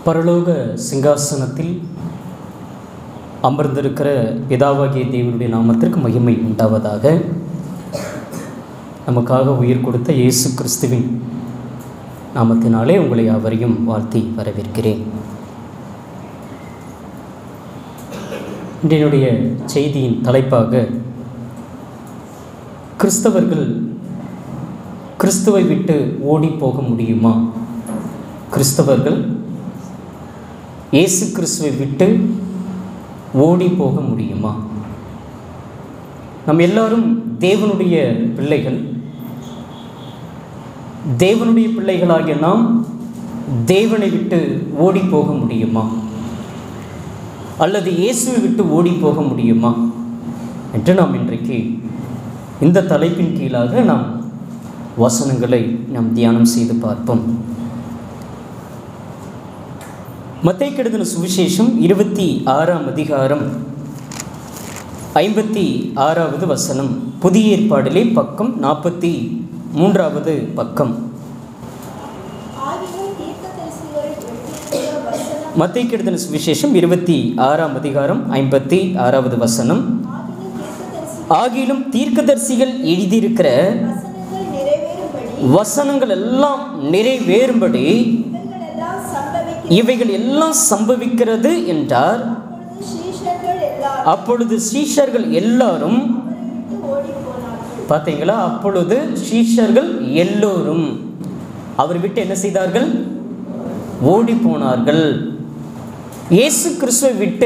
பரலோக சிங்காசனத்தில் அமர்ந்திருக்கிற பிதாவாகிய தேவனுடைய நாமத்திற்கு மகிமை உண்டாவதாக நமக்காக உயிர் கொடுத்த இயேசு கிறிஸ்துவின் நாமத்தினாலே உங்களை யாவரையும் வாழ்த்தி வரவேற்கிறேன் இன்றைய செய்தியின் தலைப்பாக கிறிஸ்தவர்கள் கிறிஸ்துவை விட்டு ஓடி போக முடியுமா கிறிஸ்தவர்கள் இயேசு கிறிஸ்துவை விட்டு ஓடி போக முடியுமா நம் எல்லாரும் தேவனுடைய பிள்ளைகள் தேவனுடைய பிள்ளைகளாகிய நாம் தேவனை விட்டு ஓடி போக முடியுமா அல்லது இயேசுவை விட்டு ஓடி போக முடியுமா என்று நாம் இன்றைக்கு இந்த தலைப்பின் கீழாக நாம் வசனங்களை நாம் தியானம் செய்து பார்ப்போம் மத்தை கெடுதன சுவிசேஷம் இருபத்தி ஆறாம் அதிகாரம் ஐம்பத்தி ஆறாவது வசனம் புதிய ஏற்பாடிலே பக்கம் நாற்பத்தி மூன்றாவது பக்கம் ஆகிலும் தீர்க்கதரிசிகள் எழுதியிருக்கிற வசனம் மத்தை கெடுதன சுவிசேஷம் இருபத்தி ஆறாம் அதிகாரம் ஐம்பத்தி ஆறாவது வசனம் ஆகிலும் ஆகிலும் தீர்க்கதரிசி தீர்க்கதரிசிகள் எழுதியிருக்கிற வசனங்கள் நிறைவேறும்படி வசனங்கள் எல்லாம் நிறைவேறும்படி இவைகள் இவைகள் எல்லாம் சம்பவிக்க எல்லாம் சம்பவிக்கிறது என்றார் அப்பொழுது சீஷர்கள் எல்லாரும் அப்பொழுது சீஷர்கள் எல்லாரும் அவரை விட்டு ஓடிப் போனார்கள் பார்த்தீங்களா அப்பொழுது சீஷர்கள் எல்லோரும் அவர் விட்டு என்ன செய்தார்கள் ஓடி போனார்கள் இயேசு கிறிஸ்துவை விட்டு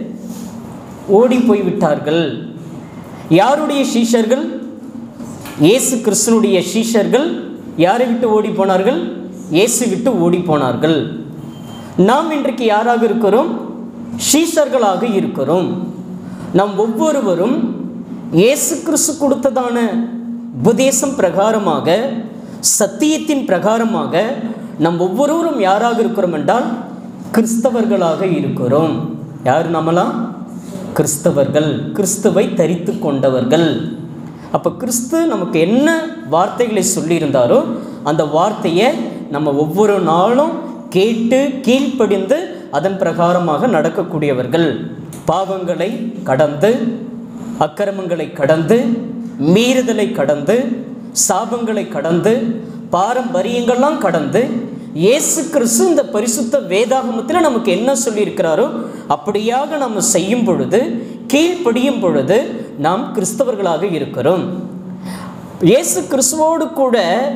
ஓடி போய் விட்டார்கள் யாருடைய சீஷர்கள் இயேசு கிறிஸ்துனுடைய சீஷர்கள் யாரை விட்டு ஓடி போனார்கள் இயேசு விட்டு ஓடி போனார்கள் நாம் இன்றைக்கு யாராக இருக்கிறோம் சீஷர்களாக இருக்கிறோம் நாம் ஒவ்வொருவரும் இயேசு கிறிஸ்து கொடுத்ததான உபதேசம் பிரகாரமாக சத்தியத்தின் பிரகாரமாக நம் ஒவ்வொருவரும் யாராக இருக்கிறோம் என்றால் கிறிஸ்தவர்களாக இருக்கிறோம் யார் நம்மலாம் கிறிஸ்தவர்கள் கிறிஸ்துவை தரித்து கொண்டவர்கள் அப்போ கிறிஸ்து நமக்கு என்ன வார்த்தைகளை சொல்லியிருந்தாரோ அந்த வார்த்தையை நம்ம ஒவ்வொரு நாளும் கேட்டு கீழ்ப்படிந்து அதன் பிரகாரமாக நடக்கக்கூடியவர்கள் பாவங்களை கடந்து அக்கிரமங்களை கடந்து மீறுதலை கடந்து சாபங்களை கடந்து பாரம்பரியங்கள்லாம் கடந்து இயேசு கிறிஸ்து இந்த பரிசுத்த வேதாகமத்தில் நமக்கு என்ன சொல்லியிருக்கிறாரோ அப்படியாக நம்ம செய்யும் பொழுது கீழ்ப்படியும் பொழுது நாம் கிறிஸ்தவர்களாக இருக்கிறோம் இயேசு கிறிஸ்துவோடு கூட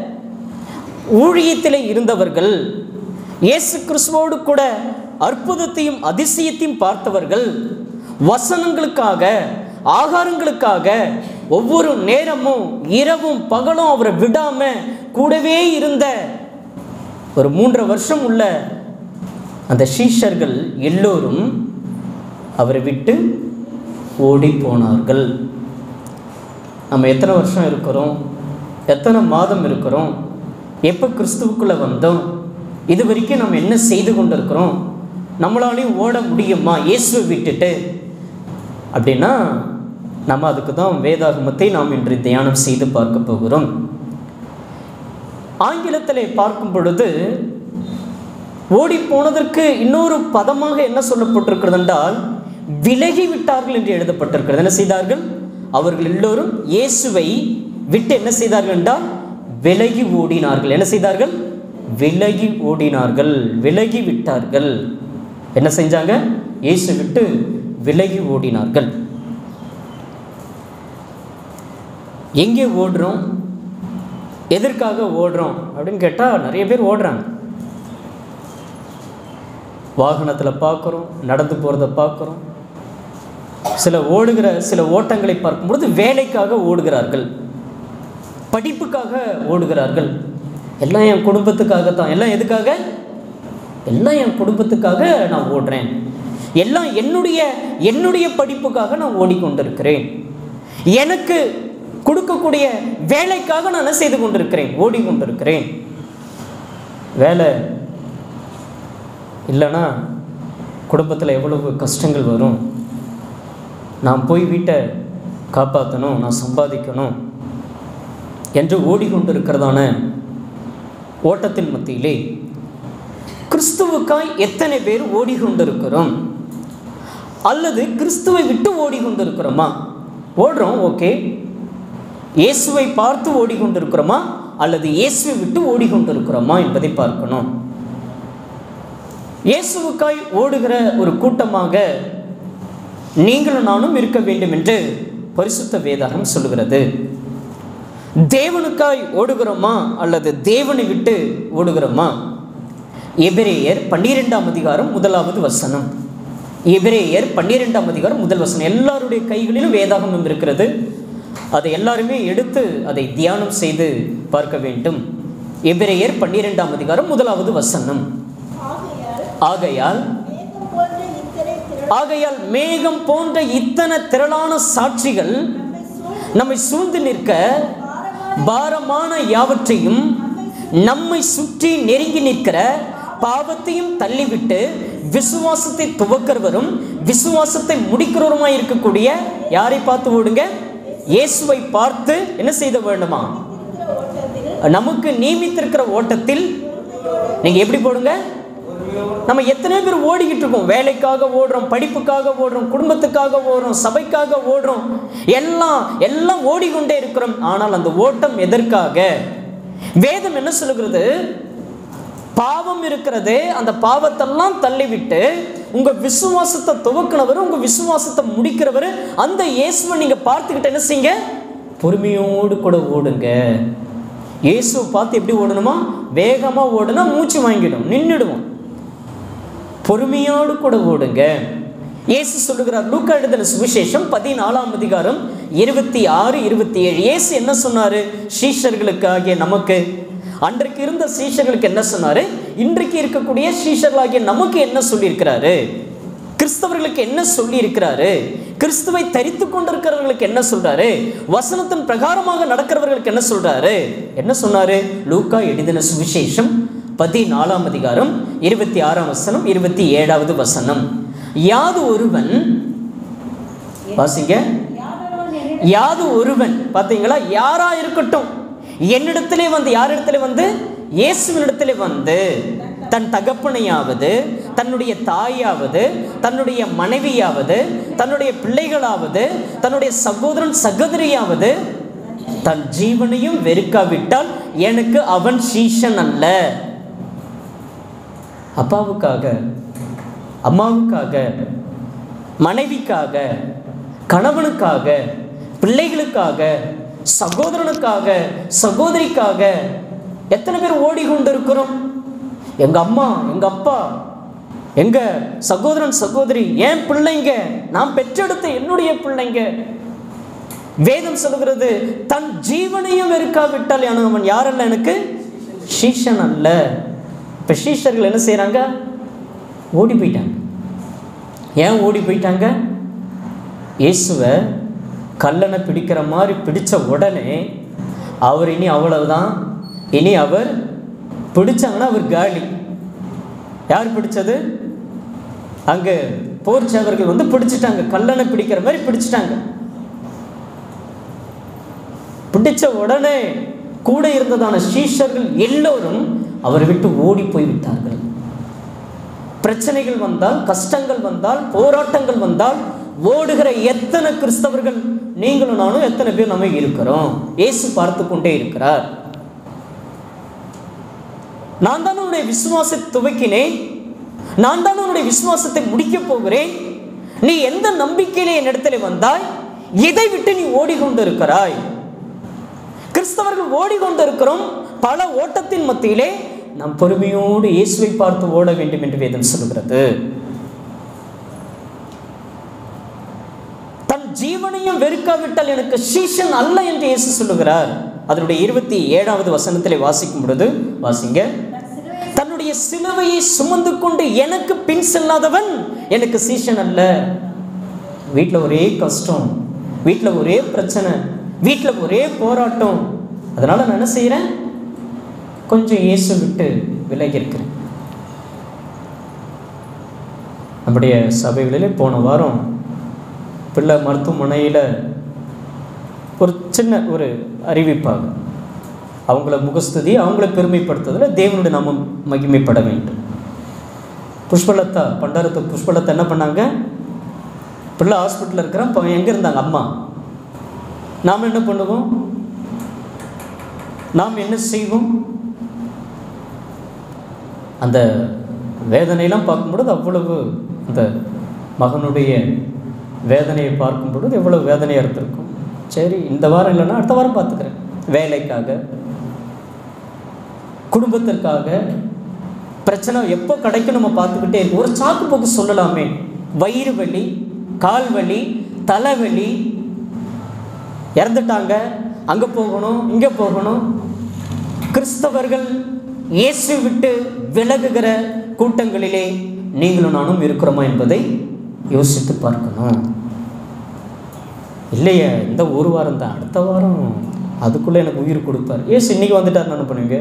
ஊழியத்தில் இருந்தவர்கள் இயேசு கிறிஸ்துவோடு கூட அற்புதத்தையும் அதிசயத்தையும் பார்த்தவர்கள் வசனங்களுக்காக ஆகாரங்களுக்காக ஒவ்வொரு நேரமும் இரவும் பகலும் அவரை விடாம கூடவே இருந்த ஒரு மூன்றரை வருஷம் உள்ள அந்த சீஷர்கள் எல்லோரும் அவரை விட்டு ஓடி போனார்கள் நம்ம எத்தனை வருஷம் இருக்கிறோம் எத்தனை மாதம் இருக்கிறோம் எப்போ கிறிஸ்துவுக்குள்ளே வந்தோம் இது வரைக்கும் நம்ம என்ன செய்து கொண்டிருக்கிறோம் நம்மளாலையும் ஓட முடியுமா இயேசுவை விட்டுட்டு அப்படின்னா நம்ம அதுக்கு தான் வேதாகமத்தை நாம் இன்று தியானம் செய்து பார்க்க போகிறோம் ஆங்கிலத்தில் பார்க்கும் பொழுது ஓடி போனதற்கு இன்னொரு பதமாக என்ன சொல்லப்பட்டிருக்கிறது என்றால் விலகி விட்டார்கள் என்று எழுதப்பட்டிருக்கிறது என்ன செய்தார்கள் அவர்கள் எல்லோரும் இயேசுவை விட்டு என்ன செய்தார்கள் என்றால் விலகி ஓடினார்கள் என்ன செய்தார்கள் விலகி ஓடினார்கள் விலகி விட்டார்கள் என்ன செஞ்சாங்க இயேசு விட்டு விலகி ஓடினார்கள் எங்கே ஓடுறோம் எதற்காக ஓடுறோம் அப்படின்னு கேட்டால் நிறைய பேர் ஓடுறாங்க வாகனத்தில் பார்க்குறோம் நடந்து போகிறத பார்க்குறோம் சில ஓடுகிற சில ஓட்டங்களை பார்க்கும்பொழுது வேலைக்காக ஓடுகிறார்கள் படிப்புக்காக ஓடுகிறார்கள் எல்லாம் என் குடும்பத்துக்காக தான் எல்லாம் எதுக்காக எல்லாம் என் குடும்பத்துக்காக நான் ஓடுறேன் எல்லாம் என்னுடைய என்னுடைய படிப்புக்காக நான் ஓடிக்கொண்டிருக்கிறேன் எனக்கு கொடுக்கக்கூடிய வேலைக்காக நான் என்ன செய்து கொண்டிருக்கிறேன் ஓடிக்கொண்டிருக்கிறேன் வேலை இல்லைன்னா குடும்பத்தில் எவ்வளவு கஷ்டங்கள் வரும் நான் போய் வீட்டை காப்பாற்றணும் நான் சம்பாதிக்கணும் என்று ஓடிக்கொண்டிருக்கிறதான ஓட்டத்தின் மத்தியிலே கிறிஸ்துவுக்காய் எத்தனை பேர் ஓடிக்கொண்டிருக்கிறோம் அல்லது கிறிஸ்துவை விட்டு ஓடிக்கொண்டிருக்கிறோமா ஓடுறோம் ஓகே இயேசுவை பார்த்து ஓடிக்கொண்டிருக்கிறோமா அல்லது இயேசுவை விட்டு ஓடிக்கொண்டிருக்கிறோமா என்பதை பார்க்கணும் இயேசுவுக்காய் ஓடுகிற ஒரு கூட்டமாக நீங்களும் நானும் இருக்க வேண்டும் என்று பரிசுத்த வேதாகம் சொல்லுகிறது தேவனுக்காய் ஓடுகிறோமா அல்லது தேவனை விட்டு ஓடுகிறோமா எபிரேயர் பன்னிரெண்டாம் அதிகாரம் முதலாவது வசனம் எபிரேயர் பன்னிரெண்டாம் அதிகாரம் முதல் வசனம் எல்லாருடைய கைகளிலும் வேதாகமம் இருக்கிறது அதை எல்லாருமே எடுத்து அதை தியானம் செய்து பார்க்க வேண்டும் எபிரேயர் பன்னிரெண்டாம் அதிகாரம் முதலாவது வசனம் ஆகையால் ஆகையால் மேகம் போன்ற இத்தனை திரள் ஆகையால் மேகம் போன்ற இத்தனை திரளான சாட்சிகள் நம்மை சூழ்ந்து நம்மை சூழ்ந்து நிற்க பாரமான பாரமான யாவற்றையும் நம்மை சுற்றி நெருங்கி நிற்கிற பாவத்தையும் தள்ளிவிட்டு விசுவாசத்தை துவக்கிறவரும் விசுவாசத்தை முடிக்கிறவருமாய் இருக்கக்கூடிய யாரை பார்த்து ஓடுங்க இயேசுவை பார்த்து என்ன செய்த வேண்டுமா இருக்கிற ஓட்டத்தில் நமக்கு நியமித்திருக்கிற ஓட்டத்தில் நீங்க எப்படி போடுங்க நம்ம எத்தனை பேர் ஓடிக்கிட்டு இருக்கோம் வேலைக்காக ஓடுறோம் படிப்புக்காக ஓடுறோம் குடும்பத்துக்காக ஓடுறோம் சபைக்காக ஓடுறோம் எல்லாம் எல்லாம் ஓடிக்கொண்டே இருக்கிறோம் ஆனால் அந்த ஓட்டம் எதற்காக வேதம் என்ன சொல்லுகிறது பாவம் இருக்கிறதே அந்த பாவத்தெல்லாம் தள்ளிவிட்டு உங்க விசுவாசத்தை துவக்கினவர் உங்க விசுவாசத்தை முடிக்கிறவர் அந்த இயேசுவை நீங்க பார்த்துக்கிட்டு என்ன செய்யுங்க பொறுமையோடு கூட ஓடுங்க இயேசுவை பார்த்து எப்படி ஓடணுமா வேகமா ஓடுனா மூச்சு வாங்கிடும் நின்றுடுவோம் பொறுமையோடு கூட ஓடுங்க இயேசு சொல்லுகிறார் லூக்கா எழுதின சுவிசேஷம் பதினாலாம் அதிகாரம் இருபத்தி ஆறு இருபத்தி ஏழு இயேசு என்ன சொன்னாரு சீஷர்களுக்கு ஆகிய நமக்கு அன்றைக்கு இருந்த சீஷர்களுக்கு என்ன சொன்னாரு இன்றைக்கு இருக்கக்கூடிய சீஷர்களாகிய நமக்கு என்ன சொல்லியிருக்கிறாரு கிறிஸ்தவர்களுக்கு என்ன சொல்லி இருக்கிறாரு கிறிஸ்துவை தரித்து கொண்டிருக்கிறவர்களுக்கு என்ன சொல்றாரு வசனத்தின் பிரகாரமாக நடக்கிறவர்களுக்கு என்ன சொல்றாரு என்ன சொன்னாரு லூக்கா எழுதின சுவிசேஷம் பதினாலாம் அதிகாரம் இருபத்தி ஆறாம் வசனம் இருபத்தி ஏழாவது வசனம் யாது ஒருவன் வாசிங்க யாது ஒருவன் பார்த்தீங்களா யாரா இருக்கட்டும் என்னிடத்திலே வந்து யாரிடத்திலே வந்து இயேசுவினிடத்திலே வந்து தன் தகப்பனையாவது தன்னுடைய தாயாவது தன்னுடைய மனைவியாவது தன்னுடைய பிள்ளைகளாவது தன்னுடைய சகோதரன் சகோதரியாவது தன் ஜீவனையும் வெறுக்காவிட்டால் எனக்கு அவன் சீஷன் அல்ல அப்பாவுக்காக அம்மாவுக்காக மனைவிக்காக கணவனுக்காக பிள்ளைகளுக்காக சகோதரனுக்காக சகோதரிக்காக எத்தனை பேர் ஓடிக்கொண்டிருக்கிறோம் எங்க அம்மா எங்க அப்பா எங்க சகோதரன் சகோதரி என் பிள்ளைங்க நான் பெற்றெடுத்த என்னுடைய பிள்ளைங்க வேதம் சொல்லுகிறது தன் ஜீவனையும் வெறுக்காவிட்டால் என அவன் யாரல்ல எனக்கு சீஷன் அல்ல இப்போ சீஷர்கள் என்ன செய்கிறாங்க ஓடி போயிட்டாங்க ஏன் ஓடி போயிட்டாங்க இயேசுவை கல்லனை பிடிக்கிற மாதிரி பிடிச்ச உடனே அவர் இனி அவ்வளவுதான் இனி அவர் பிடிச்சாங்கன்னா அவர் காலி யார் பிடிச்சது அங்கே போர் சேவர்கள் வந்து பிடிச்சிட்டாங்க கல்லனை பிடிக்கிற மாதிரி பிடிச்சிட்டாங்க பிடிச்ச உடனே கூட இருந்ததான சீஷர்கள் எல்லோரும் அவரை விட்டு ஓடி போய் விட்டார்கள் பிரச்சனைகள் வந்தால் கஷ்டங்கள் வந்தால் போராட்டங்கள் வந்தால் ஓடுகிற எத்தனை கிறிஸ்தவர்கள் நீங்களும் நானும் எத்தனை பேர் நம்ம இருக்கிறோம் இயேசு பார்த்து கொண்டே இருக்கிறார் நான் தான் உன்னுடைய விசுவாசத்தை துவக்கினேன் நான் தான் உன்னுடைய விசுவாசத்தை முடிக்கப் போகிறேன் நீ எந்த நம்பிக்கையிலே என்னிடத்துல வந்தாய் இதை விட்டு நீ ஓடிக்கொண்டு இருக்கிறாய் கிறிஸ்தவர்கள் ஓடிக்கொண்டிருக்கிறோம் பல ஓட்டத்தின் மத்தியிலே நாம் பொறுமையோடு இயேசுவை பார்த்து ஓட வேண்டும் என்று வேதம் சொல்கிறது தன் ஜீவனையும் வெறுக்காவிட்டால் எனக்கு சீஷன் அல்ல என்று இயேசு சொல்லுகிறார் அதனுடைய இருபத்தி ஏழாவது வசனத்திலே வாசிக்கும் பொழுது வாசிங்க தன்னுடைய சிலுவையை சுமந்து கொண்டு எனக்கு பின் செல்லாதவன் எனக்கு சீஷன் அல்ல வீட்டில் ஒரே கஷ்டம் வீட்டில் ஒரே பிரச்சனை வீட்டில் ஒரே போராட்டம் அதனால் நான் என்ன செய்கிறேன் கொஞ்சம் இயேசு விட்டு விலகி இருக்கிறேன் நம்முடைய சபைகளிலே போன வாரம் பிள்ளை மருத்துவமனையில் ஒரு சின்ன ஒரு அறிவிப்பாக அவங்கள முகஸ்துதி அவங்கள பெருமைப்படுத்துறதுல தேவனுடைய நாமம் மகிமைப்பட வேண்டும் புஷ்பலதா பண்டாரத்து புஷ்பலதா என்ன பண்ணாங்க பிள்ளை ஹாஸ்பிட்டலில் இருக்கிறான் இப்போ எங்கே இருந்தாங்க அம்மா நாம் என்ன பண்ணுவோம் நாம் என்ன செய்வோம் அந்த வேதனையெல்லாம் பார்க்கும்பொழுது அவ்வளவு அந்த மகனுடைய வேதனையை பார்க்கும் பொழுது எவ்வளவு வேதனையாக இருந்திருக்கும் சரி இந்த வாரம் இல்லைன்னா அடுத்த வாரம் பார்த்துக்கிறேன் வேலைக்காக குடும்பத்திற்காக பிரச்சனை எப்போ கிடைக்கும் நம்ம பார்த்துக்கிட்டே இருக்கோம் ஒரு சாக்கு போக்கு சொல்லலாமே வயிறு வலி கால் வலி தலைவலி இறந்துட்டாங்க அங்கே போகணும் இங்கே போகணும் கிறிஸ்தவர்கள் இயேசு விட்டு விலகுகிற கூட்டங்களிலே நீங்களும் நானும் இருக்கிறோமா என்பதை யோசித்து பார்க்கணும் இல்லையே இந்த ஒரு வாரம் தான் அடுத்த வாரம் அதுக்குள்ளே எனக்கு உயிர் கொடுப்பார் ஏசு இன்னைக்கு வந்துட்டார் என்ன பண்ணுவீங்க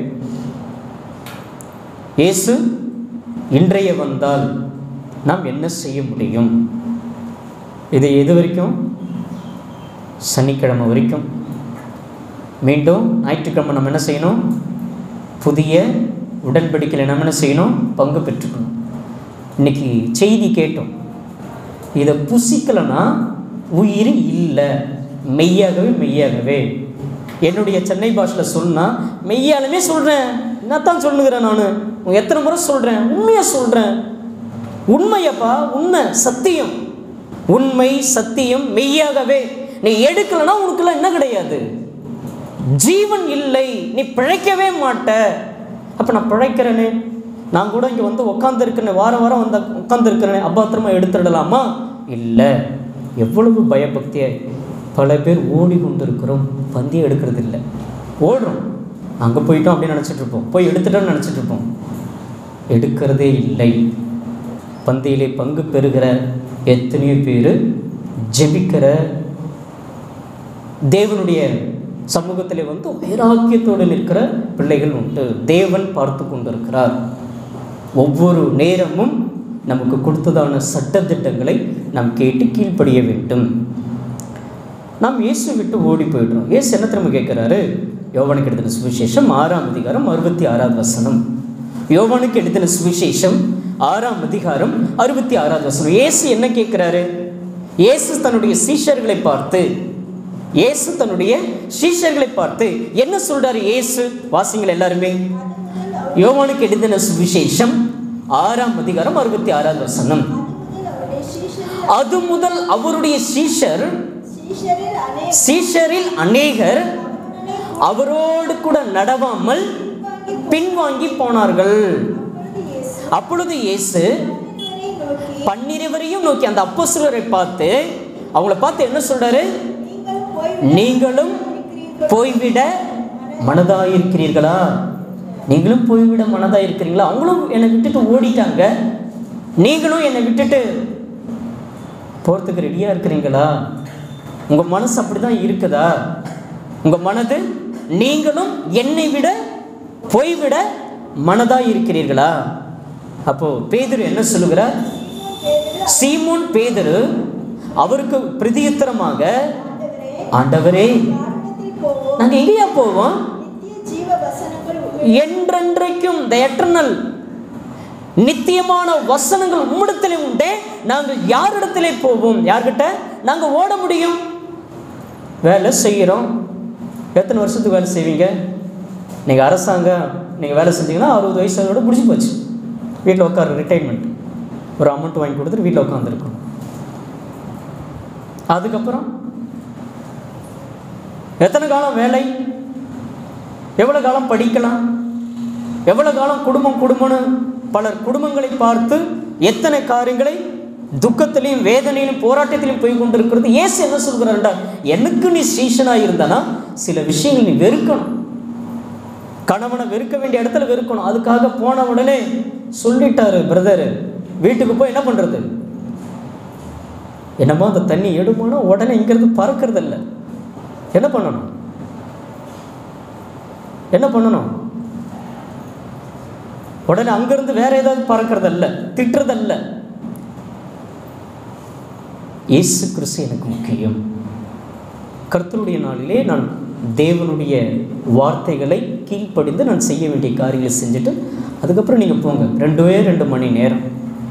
இயேசு இன்றைய வந்தால் நாம் என்ன செய்ய முடியும் இது எது வரைக்கும் சனிக்கிழமை வரைக்கும் மீண்டும் ஞாயிற்றுக்கிழமை நம்ம என்ன செய்யணும் புதிய உடன்படிக்கையில் நம்ம என்ன செய்யணும் பங்கு பெற்றுக்கணும் இன்னைக்கு செய்தி கேட்டோம் இதை புசிக்கலைன்னா உயிர் இல்லை மெய்யாகவே மெய்யாகவே என்னுடைய சென்னை பாஷையில் சொன்னால் மெய்யாலுமே சொல்கிறேன் என்னத்தான் சொல்லுகிறேன் நான் எத்தனை முறை சொல்கிறேன் உண்மையாக சொல்கிறேன் உண்மையப்பா உண்மை சத்தியம் உண்மை சத்தியம் மெய்யாகவே நீ எடுக்கலைன்னா உனக்குலாம் என்ன கிடையாது ஜீவன் இல்லை நீ பிழைக்கவே மாட்ட அப்போ நான் பிழைக்கிறேனே நான் கூட இங்கே வந்து உட்காந்துருக்கிறேன் வாரம் வாரம் வந்து உட்காந்துருக்கிறேன் அபாத்திரமா எடுத்துடலாமா இல்லை எவ்வளவு பயபக்தியாய் பல பேர் ஓடி கொண்டிருக்கிறோம் பந்தியை எடுக்கிறது இல்லை ஓடுறோம் அங்கே போயிட்டோம் அப்படின்னு நினச்சிட்டு இருப்போம் போய் எடுத்துட்டோம்னு நினச்சிட்டு இருப்போம் எடுக்கிறதே இல்லை பந்தியிலே பங்கு பெறுகிற எத்தனையோ பேர் ஜெபிக்கிற தேவனுடைய சமூகத்திலே வந்து வைராக்கியத்தோடு நிற்கிற பிள்ளைகள் உண்டு தேவன் பார்த்து கொண்டிருக்கிறார் ஒவ்வொரு நேரமும் நமக்கு கொடுத்ததான சட்டத்திட்டங்களை நாம் கேட்டு கீழ்ப்படிய வேண்டும் நாம் இயேசு விட்டு ஓடி போயிடுறோம் இயேசு என்ன திரும்ப கேட்குறாரு யோவானுக்கு எழுதின சுவிசேஷம் ஆறாம் அதிகாரம் அறுபத்தி ஆறாவது வசனம் யோவானுக்கு எழுதின சுவிசேஷம் ஆறாம் அதிகாரம் அறுபத்தி ஆறாவது வசனம் இயேசு என்ன கேட்குறாரு இயேசு தன்னுடைய சீஷர்களை பார்த்து இயேசு தன்னுடைய சீஷர்களை பார்த்து என்ன சொல்றாரு இயேசு வாசிங்கள் எல்லாருமே யோவானுக்கு எழுதின சுவிசேஷம் ஆறாம் அதிகாரம் அறுபத்தி ஆறாவது வசனம் அது முதல் அவருடைய சீஷர் அது முதல் அவருடைய சீஷர் சீஷரில் அநேக சீஷரில் அநேகர் அவரோடு கூட நடவாமல் பின்வாங்கி போனார்கள் அப்பொழுது இயேசு அப்பொழுது இயேசு பன்னிருவரை நோக்கி பன்னிருவரையும் நோக்கி அந்த அப்போஸ்தலரை பார்த்து அவங்கள பார்த்து என்ன சொல்றாரு நீங்கள் போய் நீங்களும் போய்விட மனதாயிருக்கிறீர்களா நீங்களும் போய்விட மனதாயிருக்கிறீங்களா அவங்களும் என்னை விட்டுட்டு ஓடிட்டாங்க நீங்களும் என்னை விட்டுட்டு போகிறதுக்கு ரெடியாக இருக்கிறீங்களா உங்கள் மனசு அப்படி தான் இருக்குதா உங்கள் மனது நீங்களும் என்னை விட போய்விட மனதாக இருக்கிறீர்களா அப்போது பேதுரு என்ன சொல்லுகிறார் சீமோன் பேதுரு அவருக்கு பிரதியுத்தரமாக ஆண்டவரே யாரிடத்தில் போவோம் நாங்கள் எங்கேயா போவோம் நித்திய ஜீவ வசனங்கள் உண்மை என்றென்றைக்கும் த எட்டர்னல் நித்தியமான வசனங்கள் உம்மிடத்திலே உண்டே நாங்கள் யாரிடத்திலே போவோம் யார்கிட்ட நாங்கள் ஓட முடியும் வேலை செய்கிறோம் எத்தனை வருஷத்துக்கு வேலை செய்வீங்க நீங்கள் அரசாங்கம் நீங்கள் வேலை செஞ்சீங்கன்னா அறுபது வயசோட முடிஞ்சு போச்சு வீட்டில் உட்காரு ரிட்டைர்மெண்ட் ஒரு அமௌண்ட் வாங்கி கொடுத்துட்டு வீட்டில் உட்காந்துருக்கணும் அதுக்கப்புறம் எத்தனை காலம் வேலை எவ்வளோ காலம் படிக்கலாம் எவ்வளோ காலம் குடும்பம் குடும்பம்னு பலர் குடும்பங்களை பார்த்து எத்தனை காரியங்களை துக்கத்திலையும் வேதனையிலும் போராட்டத்திலையும் போய் கொண்டிருக்கிறது ஏசு என்ன சொல்கிறாருண்டா எனக்கு நீ சீஷனாக இருந்தானா சில விஷயங்கள் நீ வெறுக்கணும் கணவனை வெறுக்க வேண்டிய இடத்துல வெறுக்கணும் அதுக்காக போன உடனே சொல்லிட்டாரு பிரதர் வீட்டுக்கு போய் என்ன பண்ணுறது என்னமோ அந்த தண்ணி எடுமானா உடனே இங்கேருந்து பறக்கிறது இல்லை என்ன பண்ணணும் என்ன பண்ணணும் உடனே அங்கிருந்து வேற ஏதாவது பறக்கிறதல்ல திட்டுறதல்ல இயேசு கிறிஸ்து எனக்கு முக்கியம் கர்த்தருடைய நாளிலே நான் தேவனுடைய வார்த்தைகளை கீழ்ப்படிந்து நான் செய்ய வேண்டிய காரியங்களை செஞ்சுட்டு அதுக்கப்புறம் நீங்கள் போங்க ரெண்டே ரெண்டு மணி நேரம்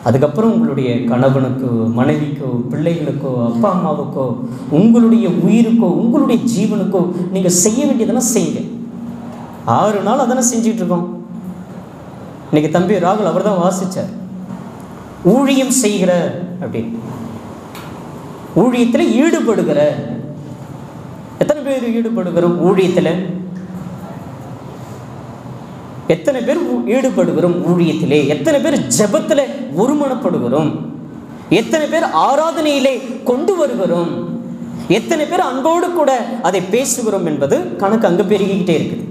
அதுக்கப்புறம் உங்களுடைய கணவனுக்கோ மனைவிக்கோ பிள்ளைகளுக்கோ அப்பா அம்மாவுக்கோ உங்களுடைய உயிருக்கோ உங்களுடைய ஜீவனுக்கோ நீங்கள் செய்ய வேண்டியதெல்லாம் செய்யுங்க ஆறு நாள் அதானே செஞ்சுட்டு இருக்கோம் இன்னைக்கு தம்பி ராகுல் அவர் தான் வாசிச்சார் ஊழியம் செய்கிற அப்படின்னு ஊழியத்தில் ஈடுபடுகிற எத்தனை பேர் ஈடுபடுகிறோம் ஊழியத்தில் எத்தனை பேர் ஊ- ஈடுபடுகிறோம் ஊழியத்திலே எத்தனை பேர் ஜெபத்தில் ஒருமனப்படுகிறோம் எத்தனை பேர் ஆராதனையிலே கொண்டு வருகிறோம் எத்தனை பேர் அன்போடு கூட அதை பேசுகிறோம் என்பது கணக்கு அங்கே பெருகிக்கிட்டே இருக்குது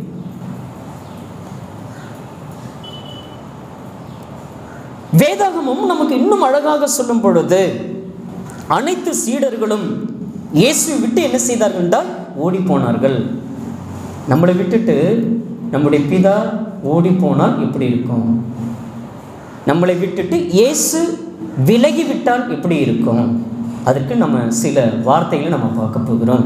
வேதாகமும் நமக்கு இன்னும் அழகாக சொல்லும் பொழுது அனைத்து சீடர்களும் இயேசுவை விட்டு என்ன செய்தார்கள் என்றால் ஓடி போனார்கள் நம்மளை விட்டுட்டு நம்முடைய பிதா ஓடி போனால் எப்படி இருக்கும் நம்மளை விட்டுட்டு இயேசு விலகி விட்டால் எப்படி இருக்கும் அதற்கு நம்ம சில வார்த்தைகளை நம்ம பார்க்க போகிறோம்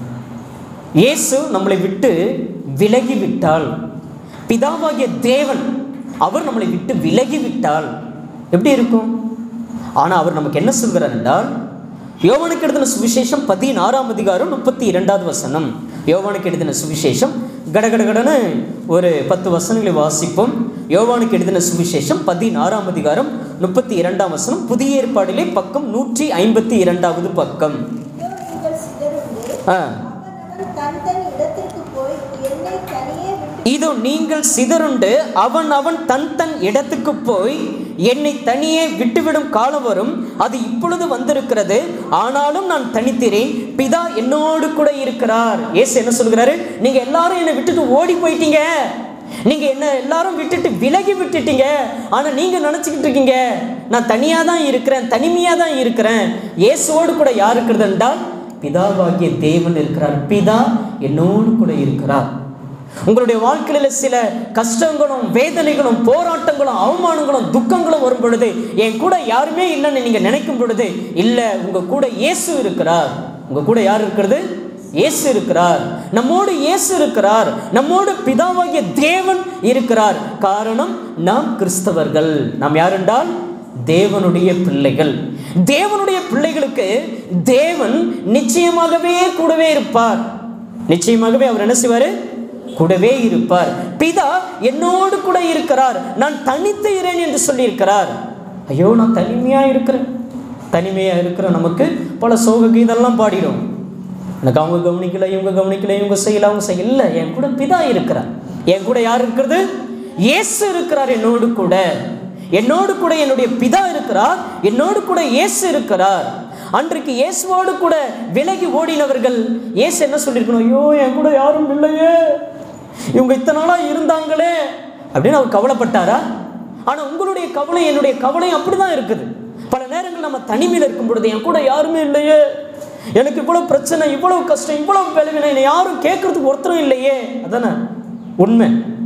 இயேசு நம்மளை விட்டு விலகி விட்டால் பிதாவாகிய தேவன் அவர் நம்மளை விட்டு விலகி விட்டால் எப்படி இருக்கும் ஆனால் அவர் நமக்கு என்ன சொல்கிறார் என்றால் யோவானுக்கு எழுதின சுவிசேஷம் பதினாறாம் அதிகாரம் முப்பத்தி இரண்டாவது வசனம் யோவானுக்கு எழுதின சுவிசேஷம் கடகடகடன்னு ஒரு பத்து வசனங்களை வாசிப்போம் யோவானுக்கு எழுதின சுவிசேஷம் பதினாறாம் அதிகாரம் முப்பத்தி இரண்டாம் வசனம் புதிய ஏற்பாடிலே பக்கம் நூற்றி ஐம்பத்தி இரண்டாவது பக்கம் இதோ நீங்கள் சிதறுண்டு ஆ அவனவன் தன் தன் இடத்திற்கு போய் என்னை தனியே விட்டு இதோ நீங்கள் சிதறுண்டு அவன் அவன் தன் தன் இடத்துக்கு போய் என்னை தனியே விட்டுவிடும் காலம் வரும் அது இப்பொழுது வந்திருக்கிறது ஆனாலும் நான் தனித்திரேன் பிதா என்னோடு கூட இருக்கிறார் ஏசு என்ன சொல்கிறாரு நீங்க எல்லாரும் என்னை விட்டுட்டு ஓடி போயிட்டீங்க நீங்க என்ன எல்லாரும் விட்டுட்டு விலகி விட்டுட்டீங்க ஆனா நீங்க நினைச்சுக்கிட்டு இருக்கீங்க நான் தனியா தான் இருக்கிறேன் தனிமையா தான் இருக்கிறேன் இயேசுவோடு கூட யார் இருக்கிறது என்றால் பிதாவாகிய தேவன் இருக்கிறார் பிதா என்னோடு கூட இருக்கிறார் உங்களுடைய வாழ்க்கையில சில கஷ்டங்களும் வேதனைகளும் போராட்டங்களும் அவமானங்களும் துக்கங்களும் வரும் பொழுது என் கூட யாருமே இல்லைன்னு நீங்க நினைக்கும் பொழுது இல்ல உங்க கூட இயேசு இருக்கிறார் உங்க கூட யார் இருக்கிறது இயேசு இருக்கிறார் நம்மோடு இயேசு இருக்கிறார் நம்மோடு பிதாவாகிய தேவன் இருக்கிறார் காரணம் நாம் கிறிஸ்தவர்கள் நாம் யார் என்றால் தேவனுடைய பிள்ளைகள் தேவனுடைய பிள்ளைகளுக்கு தேவன் நிச்சயமாகவே கூடவே இருப்பார் நிச்சயமாகவே அவர் என்ன செய்வார் கூடவே இருப்பார் பிதா என்னோடு கூட இருக்கிறார் நான் தனித்து இரேன் என்று சொல்லியிருக்கிறார் ஐயோ நான் தனிமையா இருக்கிறேன் தனிமையா இருக்கிற நமக்கு பல சோக கீதெல்லாம் பாடிடும் எனக்கு அவங்க கவனிக்கல இவங்க கவனிக்கல இவங்க செய்யல அவங்க செய்யல இல்லை என் கூட பிதா இருக்கிறார் என் கூட யார் இருக்கிறது இயேசு இருக்கிறார் என்னோடு கூட என்னோடு கூட என்னுடைய பிதா இருக்கிறார் என்னோடு கூட இயேசு இருக்கிறார் அன்றைக்கு இயேசுவோடு கூட விலகி ஓடினவர்கள் இயேசு என்ன சொல்லியிருக்கணும் ஐயோ என் கூட யாரும் இல்லையே இவங்க இத்தனை நாளாக இருந்தாங்களே அப்படின்னு அவர் கவலைப்பட்டாரா ஆனால் உங்களுடைய கவலை என்னுடைய கவலையும் அப்படி தான் இருக்குது பல நேரங்கள் நம்ம தனிமையில் இருக்கும் பொழுது என் கூட யாருமே இல்லையே எனக்கு இவ்வளோ பிரச்சனை இவ்வளோ கஷ்டம் இவ்வளோ விளைவினை என்னை யாரும் கேட்கறதுக்கு ஒருத்தரும் இல்லையே அதானே உண்மை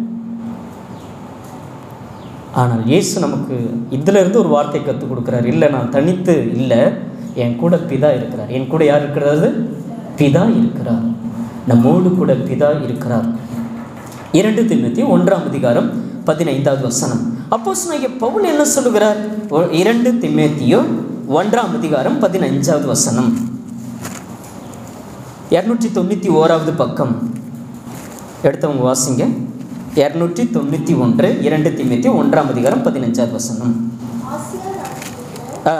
ஆனால் இயேசு நமக்கு இதுல இருந்து ஒரு வார்த்தை கற்றுக் கொடுக்குறார் இல்லை நான் தனித்து இல்லை என் கூட பிதா இருக்கிறார் என் கூட யார் இருக்கிறது பிதா இருக்கிறார் நம்மோடு கூட பிதா இருக்கிறார் இரண்டு திமுத்தி ஒன்றாம் அதிகாரம் பதினைந்தாவது வசனம் அப்போஸ் பவுல் என்ன சொல்லுகிறார் ஒ- இரண்டு திமேத்தியோ ஒன்றாம் அதிகாரம் பதினைஞ்சாவது வசனம் இரநூற்றி தொண்ணூற்றி ஓராவது பக்கம் எடுத்தவங்க வாசிங்க இரநூற்றி தொண்ணூற்றி ஒன்று இரண்டு திமுத்தி ஒன்றாம் அதிகாரம் பதினஞ்சாவது வசனம் ஆசியா நாட்டிலுள்ள ஆ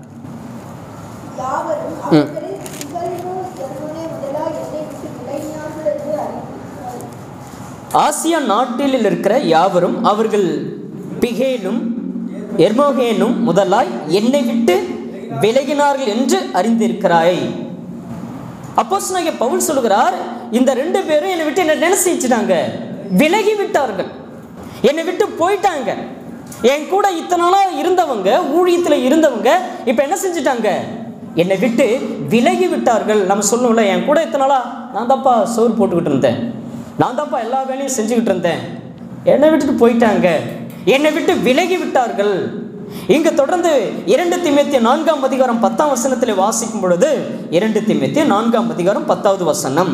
யாவரும் அவர்களில் இவரினோ எவனே முதலாய் என்னை விட்டு விலகினார்கள் என்று அறிந்தார் ஆசியா நாட்டில் இருக்கிற யாவரும் அவர்கள் பிகேலும் எர்மோகேனும் முதலாய் என்னை விட்டு விலகினார்கள் என்று அறிந்திருக்கிறாய் அப்போஸ் பவுல் சொல்லுகிறார் இந்த ரெண்டு பேரும் என்னை விட்டு என்ன நினைச்சிட்டாங்க விலகி விட்டார்கள் என்னை விட்டு போயிட்டாங்க என் கூட இத்தனை நாளாக இருந்தவங்க ஊழியத்தில் இருந்தவங்க இப்போ என்ன செஞ்சிட்டாங்க என்னை விட்டு விலகி விட்டார்கள் நம்ம சொல்லுவோம்ல என் கூட இத்தனை நாளா நான் தான்ப்பா சோறு போட்டுக்கிட்டு இருந்தேன் நான் தான்ப்பா எல்லா வேலையும் செஞ்சுக்கிட்டு இருந்தேன் என்னை விட்டுட்டு போயிட்டாங்க என்னை விட்டு விலகி விட்டார்கள் இங்கு தொடர்ந்து இரண்டு திமேத்திய நான்காம் அதிகாரம் பத்தாம் வசனத்தில் வாசிக்கும் பொழுது இரண்டு திமேத்திய நான்காம் அதிகாரம் பத்தாவது வசனம்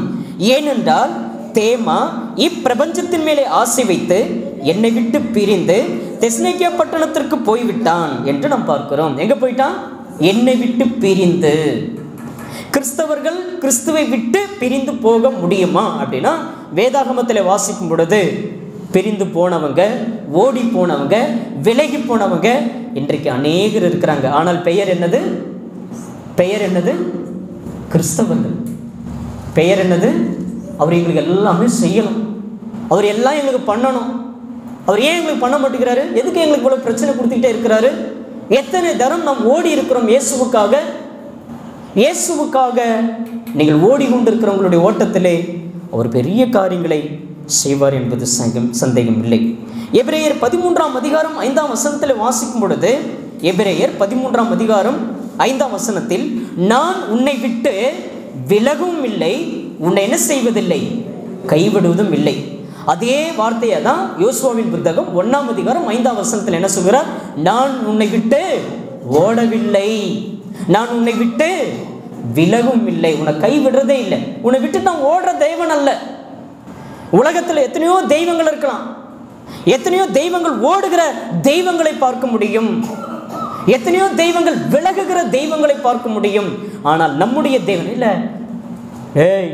ஏனென்றால் தேமா இப்பிரபஞ்சத்தின் மேலே ஆசை வைத்து என்னை விட்டு பிரிந்து தெஸ்னேக்கியா பட்டணத்திற்கு போய்விட்டான் என்று நாம் பார்க்கிறோம் எங்க போயிட்டான் என்னை விட்டு பிரிந்து கிறிஸ்தவர்கள் கிறிஸ்துவை விட்டு பிரிந்து போக முடியுமா அப்படின்னா வேதாகமத்தில் வாசிக்கும் பொழுது பிரிந்து போனவங்க ஓடி போனவங்க விலகி போனவங்க இன்றைக்கு அநேகர் இருக்கிறாங்க ஆனால் பெயர் என்னது பெயர் என்னது கிறிஸ்தவர்கள் பெயர் என்னது அவர் எங்களுக்கு எல்லாமே செய்யணும் அவர் எல்லாம் எங்களுக்கு பண்ணணும் அவர் ஏன் எங்களுக்கு பண்ண மாட்டேங்கிறாரு எதுக்கு எங்களுக்கு இவ்வளோ பிரச்சனை கொடுத்துக்கிட்டே இருக்கிறாரு எத்தனை தரம் நாம் ஓடி இருக்கிறோம் இயேசுவுக்காக இயேசுவுக்காக நீங்கள் ஓடிக்கொண்டிருக்கிறவங்களுடைய ஓட்டத்திலே அவர் பெரிய காரியங்களை செய்வார் என்பது சங்கம் சந்தேகம் இல்லை எபிரேயர் பதிமூன்றாம் அதிகாரம் ஐந்தாம் வசனத்தில் வாசிக்கும் பொழுது எபிரேயர் பதிமூன்றாம் அதிகாரம் ஐந்தாம் வசனத்தில் நான் உன்னை விட்டு விலகவும் இல்லை உன்னை என்ன செய்வதில்லை கைவிடுவதும் இல்லை அதே வார்த்தையை தான் யோசுவாவின் புத்தகம் ஒன்றாம் அதிகாரம் ஐந்தாம் வசனத்தில் என்ன சொல்கிறார் நான் உன்னை விட்டு ஓடவில்லை நான் உன்னை விட்டு விலகும் இல்லை உன்னை கைவிடுறதே இல்லை உன்னை விட்டு நான் ஓடுற தெய்வன் அல்ல உலகத்தில் எத்தனையோ தெய்வங்கள் இருக்கலாம் எத்தனையோ தெய்வங்கள் ஓடுகிற தெய்வங்களை பார்க்க முடியும் எத்தனையோ தெய்வங்கள் விலகுகிற தெய்வங்களை பார்க்க முடியும் ஆனால் நம்முடைய தெய்வம் இல்லை ஏய்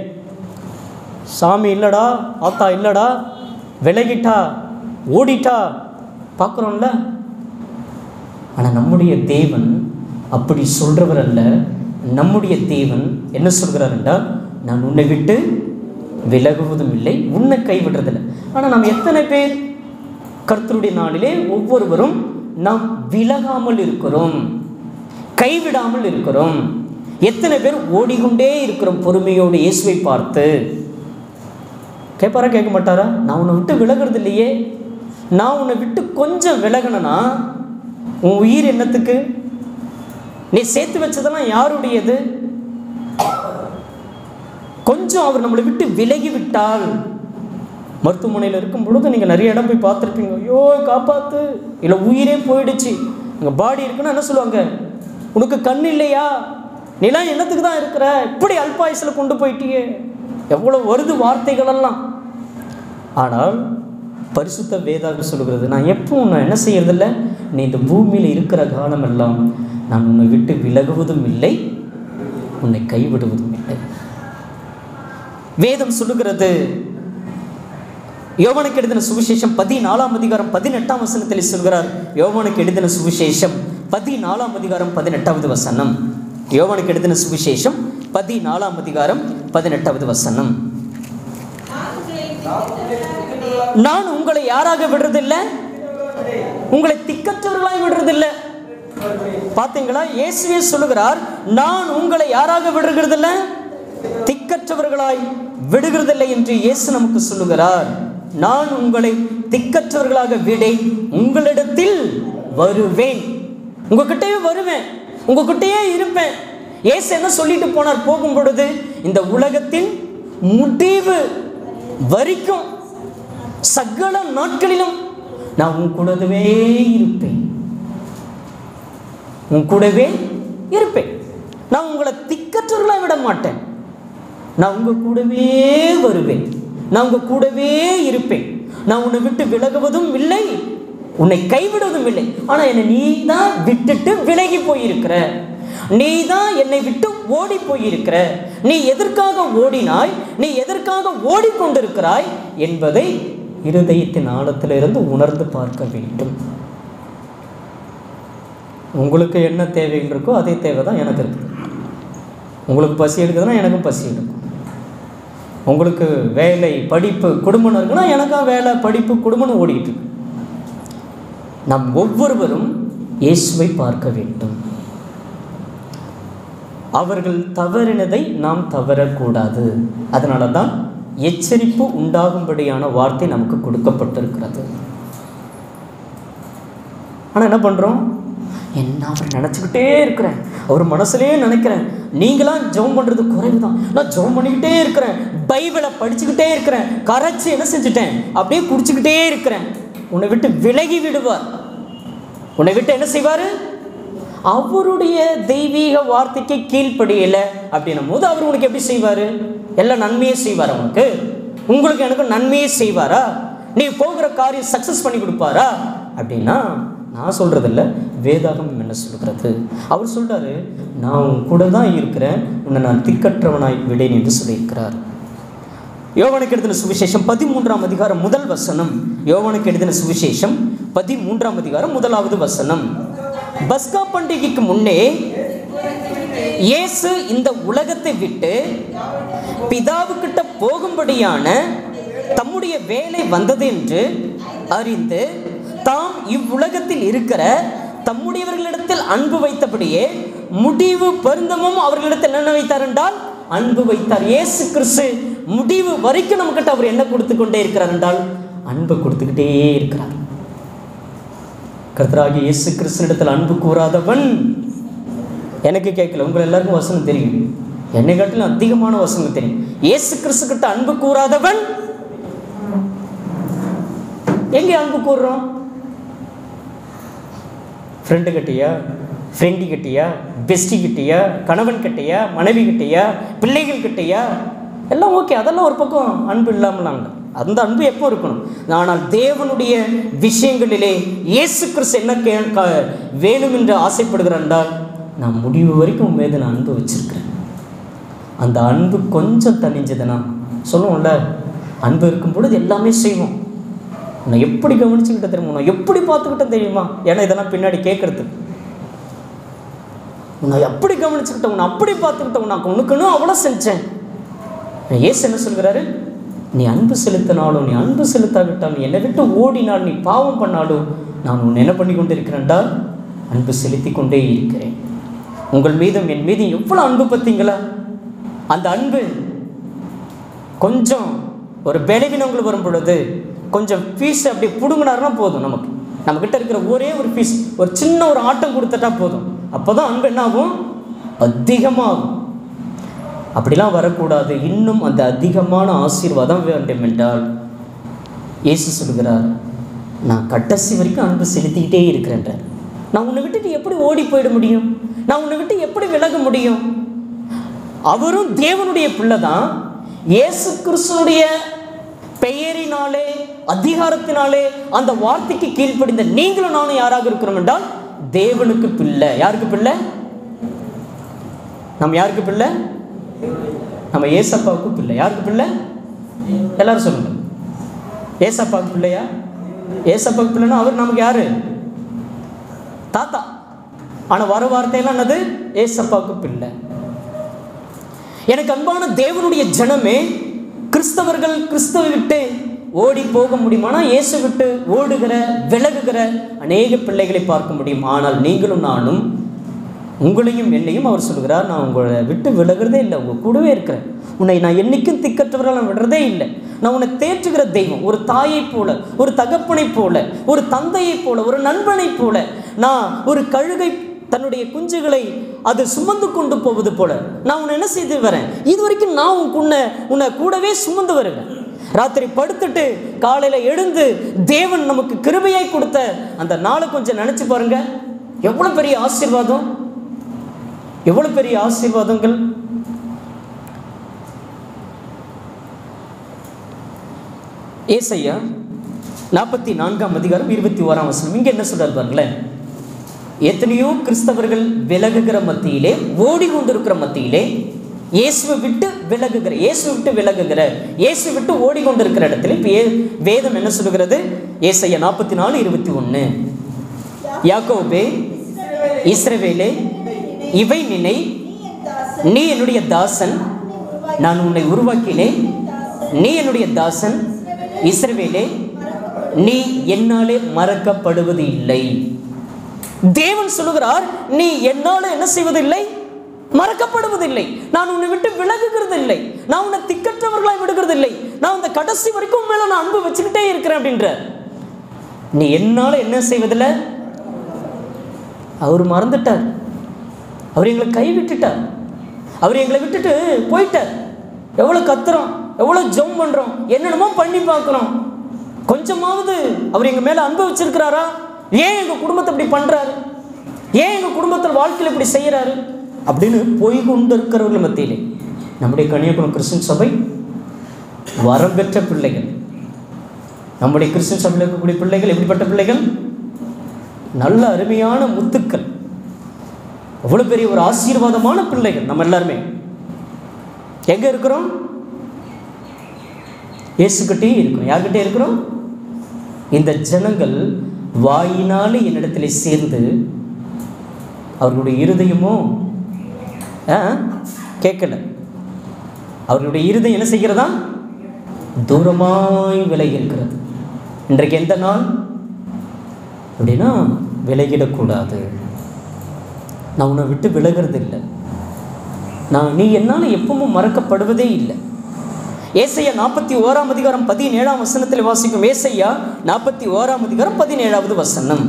சாமி இல்லடா ஆத்தா இல்லடா விலகிட்டா ஓடிட்டா பார்க்குறோம்ல ஆனால் நம்முடைய தேவன் அப்படி சொல்கிறவர் அல்ல நம்முடைய தேவன் என்ன சொல்கிறார் என்றால் நான் உன்னை விட்டு விலகுவதும் இல்லை உன்னை கைவிடுறதில்லை ஆனால் நாம் எத்தனை பேர் கர்த்தருடைய நாளிலே ஒவ்வொருவரும் நாம் விலகாமல் இருக்கிறோம் கைவிடாமல் இருக்கிறோம் எத்தனை பேர் ஓடிக்கொண்டே இருக்கிறோம் பொறுமையோடு இயேசுவை பார்த்து கேட்பாரா கேட்க மாட்டாரா நான் உன்னை விட்டு விலகிறது இல்லையே நான் உன்னை விட்டு கொஞ்சம் விலகணும்னா உன் உயிர் என்னத்துக்கு நீ சேர்த்து வச்சதெல்லாம் யாருடையது கொஞ்சம் அவர் நம்மளை விட்டு விலகி விட்டால் மருத்துவமனையில் இருக்கும் பொழுது நீங்கள் நிறைய இடம் போய் பார்த்துருப்பீங்க ஐயோ காப்பாத்து இல்லை உயிரே போயிடுச்சு அங்கே பாடி இருக்குன்னா என்ன சொல்லுவாங்க உனக்கு கண் இல்லையா நீலாம் என்னத்துக்கு தான் இருக்கிற இப்படி அல்பாயுசில் கொண்டு போயிட்டியே எவ்வளோ வருது வார்த்தைகளெல்லாம் ஆனால் பரிசுத்த வேதாக சொல்கிறது நான் எப்போ உன்னை என்ன செய்யறதில்ல நீ இந்த பூமியில் இருக்கிற காலமெல்லாம் நான் உன்னை விட்டு விலகுவதும் இல்லை உன்னை கைவிடுவதும் இல்லை வேதம் சொல்லுகிறது யோவானுக்கு எழுதின சுவிசேஷம் பதினாலாம் அதிகாரம் பதினெட்டாம் வசனத்தில் சொல்கிறார் யோவானுக்கு எழுதின சுவிசேஷம் பதினாலாம் அதிகாரம் பதினெட்டாவது வசனம் யோவானுக்கு எழுதின சுவிசேஷம் பதினாலாம் அதிகாரம் பதினெட்டாவது வசனம் நான் உங்களை யாராக விடுறதில்லை உங்களை திக்கற்றவர்களாய் விடுறதில்லை பார்த்தீங்களா இயேசுவே சொல்லுகிறார் நான் உங்களை யாராக விடுகிறதில்லை திக்கற்றவர்களாய் விடுகிறதில்லை என்று இயேசு நமக்கு சொல்லுகிறார் நான் உங்களை திக்கற்றவர்களாக விடேன் உங்களிடத்தில் வருவேன் உங்ககிட்டயே வருவேன் உங்ககிட்டயே இருப்பேன் இயேசு என்ன சொல்லிட்டு போனார் போகும் பொழுது இந்த உலகத்தின் முடிவு வரைக்கும் சகல நாட்களிலும் நான் உன் கூடவே இருப்பேன் உன் கூடவே இருப்பேன் நான் உங்களை திக்கற்றவர்களாக விட மாட்டேன் நான் உங்க கூடவே வருவேன் நான் உங்க கூடவே இருப்பேன் நான் உன்னை விட்டு விலகுவதும் இல்லை உன்னை கைவிடுவதும் இல்லை ஆனால் என்னை நீ தான் விட்டுட்டு விலகி போயிருக்கிற நீ தான் என்னை விட்டு ஓடி போயிருக்கிற நீ எதற்காக ஓடினாய் நீ எதற்காக ஓடிக்கொண்டிருக்கிறாய் என்பதை இருதயத்தின் ஆழத்திலிருந்து உணர்ந்து பார்க்க வேண்டும் உங்களுக்கு என்ன தேவைகள் இருக்கோ அதே தேவை தான் எனக்கு இருக்குது உங்களுக்கு பசி எடுக்குதுன்னா எனக்கும் பசி எடுக்கும் உங்களுக்கு வேலை படிப்பு குடும்பம் இருக்குன்னா எனக்கும் வேலை படிப்பு குடும்பம்னு ஓடிக்கிட்டு இருக்கு நாம் ஒவ்வொருவரும் இயேசுவை பார்க்க வேண்டும் அவர்கள் தவறினதை நாம் தவறக்கூடாது அதனால தான் எச்சரிப்பு உண்டாகும்படியான வார்த்தை நமக்கு கொடுக்கப்பட்டிருக்கிறது ஆனால் என்ன பண்ணுறோம் என்ன அவர் நினச்சிக்கிட்டே இருக்கிறேன் அவர் மனசுலேயே நினைக்கிறேன் நீங்களாம் ஜெபம் பண்ணுறது குறைவு தான் நான் ஜெபம் பண்ணிக்கிட்டே இருக்கிறேன் பைபிளை படிச்சுக்கிட்டே இருக்கிறேன் கரைச்சி என்ன செஞ்சுட்டேன் அப்படியே குடிச்சுக்கிட்டே இருக்கிறேன் உன்னை விட்டு விலகி விடுவார் உன்னை விட்டு என்ன செய்வார் அவருடைய தெய்வீக வார்த்தைக்கு கீழ்ப்படியலை அப்படின்னும் போது அவர் உனக்கு எப்படி செய்வார் எல்லாம் நன்மையே செய்வார் உனக்கு உங்களுக்கு எனக்கு நன்மையே செய்வாரா நீ போகிற காரியம் சக்ஸஸ் பண்ணி கொடுப்பாரா அப்படின்னா நான் சொல்கிறதில்ல வேதாகம் என்ன சொல்கிறது அவர் சொல்றாரு நான் உன் கூட தான் இருக்கிறேன் உன்னை நான் திக்கற்றவனாய் விடேன் என்று சொல்லியிருக்கிறார் யோவானுக்கு எழுதின சுவிசேஷம் பதிமூன்றாம் அதிகாரம் முதல் வசனம் யோவானுக்கு எழுதின சுவிசேஷம் பதிமூன்றாம் அதிகாரம் முதலாவது வசனம் பஸ்கா பண்டிகைக்கு முன்னே இயேசு இந்த உலகத்தை விட்டு பிதாவுக்கிட்ட போகும்படியான தம்முடைய வேலை வந்தது என்று அறிந்து தாம் இவ்வுலகத்தில் இருக்கிற தம்முடையவர்களிடத்தில் அன்பு வைத்தபடியே முடிவு பருந்தமும் அவர்களிடத்தில் என்ன வைத்தார் என்றால் அன்பு வைத்தார் இயேசு கிறிஸ்து முடிவு வரைக்கும் நம்மக்கிட்ட அவர் என்ன கொடுத்து கொண்டே இருக்கிறார் என்றால் அன்பு கொடுத்துக்கிட்டே இருக்கிறார் கர்த்தராகிய இயேசு கிறிஸ்துனிடத்தில் அன்பு கூறாதவன் எனக்கு கேட்கல உங்கள் எல்லாருக்கும் வசனம் தெரியும் என்னை காட்டிலும் அதிகமான வசனம் தெரியும் இயேசு கிறிஸ்து கிட்ட அன்பு கூறாதவன் எங்கே அன்பு கூறுறோம் ஃப்ரெண்டு கிட்டயா ஃப்ரெண்டு கிட்டயா பெஸ்டி கிட்டயா கணவன் கிட்டயா மனைவி கிட்டயா பிள்ளைகள் கிட்டயா எல்லாம் ஓகே அதெல்லாம் ஒரு பக்கம் அன்பு இல்லாமலாங்க அந்த அன்பு எப்போ இருக்கணும் ஆனால் தேவனுடைய விஷயங்களிலே இயேசு கிறிஸ்து என்ன கே க- வேணும் என்று ஆசைப்படுகிறார் என்றால் நான் முடிவு வரைக்கும் உன் மீது நான் அன்பு வச்சிருக்கிறேன் அந்த அன்பு கொஞ்சம் தணிஞ்சதுன்னா சொல்லுவோம்ல அன்பு இருக்கும் பொழுது எல்லாமே செய்வோம் உன்னை எப்படி கவனிச்சுக்கிட்ட தெரியுமா உன்னை எப்படி பார்த்துக்கிட்டேன் தெரியுமா ஏன்னா இதெல்லாம் பின்னாடி கேட்கறதுக்கு உன்னை எப்படி கவனிச்சுக்கிட்ட உன்னை அப்படி பார்த்துக்கிட்ட உனக்கு உனக்குன்னு அவ்வளோ செஞ்சேன் ஏசு என்ன சொல்கிறாரு நீ அன்பு செலுத்தினாலும் நீ அன்பு செலுத்தாவிட்டால் நீ என்னை விட்டு ஓடினால் நீ பாவம் பண்ணாலும் நான் உன்னை என்ன பண்ணி கொண்டு இருக்கிறேன்டா அன்பு செலுத்தி கொண்டே இருக்கிறேன் உங்கள் மீதும் என் மீதும் எவ்வளோ அன்பு பார்த்தீங்களா அந்த அன்பு கொஞ்சம் ஒரு பலவீனங்கள் வரும் பொழுது கொஞ்சம் ஃபீஸ் அப்படி பிடுங்கினாருன்னா போதும் நமக்கு நம்மக்கிட்ட இருக்கிற ஒரே ஒரு ஃபீஸ் ஒரு சின்ன ஒரு ஆட்டம் கொடுத்துட்டா போதும் அப்போ தான் அன்பு என்ன ஆகும் அதிகமாகும் அப்படிலாம் வரக்கூடாது இன்னும் அந்த அதிகமான ஆசீர்வாதம் வேண்டும் என்றால் இயேசு சொல்கிறார் நான் கடைசி வரைக்கும் அன்பு செலுத்திக்கிட்டே இருக்கிறேன்றார் நான் உன்னை விட்டுட்டு எப்படி ஓடி போயிட முடியும் நான் உன்னை விட்டு எப்படி விலக முடியும் அவரும் தேவனுடைய பிள்ளை தான் இயேசு கிறிஸ்துனுடைய பெயரினாலே அதிகாரத்தினாலே அந்த வார்த்தைக்கு கீழ்ப்படிந்த நீங்களும் நானும் யாராக இருக்கிறோம் என்றால் தேவனுக்கு பிள்ளை யாருக்கு பிள்ளை நம்ம யாருக்கு பிள்ளை நம்ம ஏசப்பாவுக்கு பிள்ளை யாருக்கு பிள்ளை எல்லாரும் சொல்லுங்க ஏசப்பாவுக்கு பிள்ளையா ஏசப்பாவுக்கு பிள்ளைன்னா அவர் நமக்கு யாரு தாத்தா ஆனால் வர வார்த்தையெல்லாம் என்னது ஏசப்பாவுக்கு பிள்ளை எனக்கு அன்பான தேவனுடைய ஜனமே கிறிஸ்தவர்கள் கிறிஸ்தவ விட்டு ஓடி போக முடியுமானா இயேசு விட்டு ஓடுகிற விலகுகிற அநேக பிள்ளைகளை பார்க்க முடியும் ஆனால் நீங்களும் நானும் உங்களையும் என்னையும் அவர் சொல்கிறார் நான் உங்களை விட்டு விலகிறதே இல்லை உங்கள் கூடவே இருக்கிறேன் உன்னை நான் என்னைக்கும் திக்கற்றவர்கள் நான் விடுறதே இல்லை நான் உன்னை தேற்றுகிற தெய்வம் ஒரு தாயைப் போல ஒரு தகப்பனைப் போல ஒரு தந்தையைப் போல ஒரு நண்பனைப் போல நான் ஒரு கழுகை தன்னுடைய குஞ்சுகளை அது சுமந்து கொண்டு போவது போல நான் உன்னை என்ன செய்து வரேன் இது வரைக்கும் நான் உன் உன்னை உன்னை கூடவே சுமந்து வருவேன் ராத்திரி படுத்துட்டு காலையில் எழுந்து தேவன் நமக்கு கிருபையாய் கொடுத்த அந்த நாளை கொஞ்சம் நினச்சி பாருங்க எவ்வளோ பெரிய ஆசீர்வாதம் எவ்வளவு பெரிய ஆசீர்வாதங்கள் ஏசையா நாற்பத்தி நான்காம் அதிகாரம் இருபத்தி ஓராம் வசனம் இங்க என்ன சொல்றாரு பாருங்களேன் எத்தனையோ கிறிஸ்தவர்கள் விலகுகிற மத்தியிலே ஓடிக்கொண்டிருக்கிற மத்தியிலே இயேசுவை விட்டு விலகுகிற இயேசுவை விட்டு விலகுகிற இயேசு விட்டு ஓடிக்கொண்டிருக்கிற இடத்துல இப்போ ஏ வேதம் என்ன சொல்லுகிறது ஏசையா நாற்பத்தி நாலு இருபத்தி ஒன்று யாக்கோபே இஸ்ரவேலே இவை நினை நீ என் தாசன் நீ என்னுடைய தாசன் நான் உன்னை உருவாக்கினேன் நீ என்னுடைய தாசன் இஸ்ரவேலே நீ என்னாலே மறக்கப்படுவது இல்லை தேவன் சொல்லுகிறார் நீ என்னால என்ன செய்வதில்லை மறக்கப்படுவதில்லை நான் உன்னை விட்டு விலகுகிறது இல்லை நான் உன்னை திக்கற்றவர்களாய் விடுகிறதில்லை நான் அந்த கடைசி வரைக்கும் உன் மேல நான் அன்பு வச்சுக்கிட்டே இருக்கிறேன் அப்படின்ற நீ என்னால என்ன செய்வதில்லை அவர் மறந்துட்டார் அவர் எங்களை கைவிட்டுட்டார் அவர் எங்களை விட்டுட்டு போயிட்டார் எவ்வளோ கத்துறோம் எவ்வளோ ஜெபம் பண்ணுறோம் என்னென்னமோ பண்ணி பார்க்குறோம் கொஞ்சமாவது அவர் எங்கள் மேலே அன்பு வச்சிருக்கிறாரா ஏன் எங்கள் குடும்பத்தை இப்படி பண்ணுறாரு ஏன் எங்கள் குடும்பத்தில் வாழ்க்கையில் இப்படி செய்கிறாரு அப்படின்னு போய் கொண்டு இருக்கிறவர்கள் மத்தியிலே நம்முடைய கன்னியாகுமரி கிறிஸ்டின் சபை வரம் பெற்ற பிள்ளைகள் நம்முடைய கிறிஸ்டின் சபையில் இருக்கக்கூடிய பிள்ளைகள் எப்படிப்பட்ட பிள்ளைகள் நல்ல அருமையான முத்துக்கள் அவ்வளோ பெரிய ஒரு ஆசீர்வாதமான பிள்ளைகள் நம்ம எல்லாருமே எங்க இருக்கிறோம் இயேசுக்கிட்டே இருக்கிறோம் யார்கிட்டே இருக்கிறோம் இந்த ஜனங்கள் வாயினாலே என்னிடத்தில் சேர்ந்து அவர்களுடைய இருதயமோ ஆ, கேட்கல அவர்களுடைய இருதயம் என்ன செய்கிறதா தூரமாய் விலகி இருக்கிறது இன்றைக்கு எந்த நாள் அப்படின்னா விலகிடக்கூடாது நான் உன்னை விட்டு விலகிறது இல்லை நான் நீ என்னால் எப்பவும் மறக்கப்படுவதே இல்லை ஏசையா நாற்பத்தி ஓராம் அதிகாரம் பதினேழாம் வசனத்தில் வாசிக்கும் ஏசையா நாற்பத்தி ஓராம் அதிகாரம் பதினேழாவது வசனம்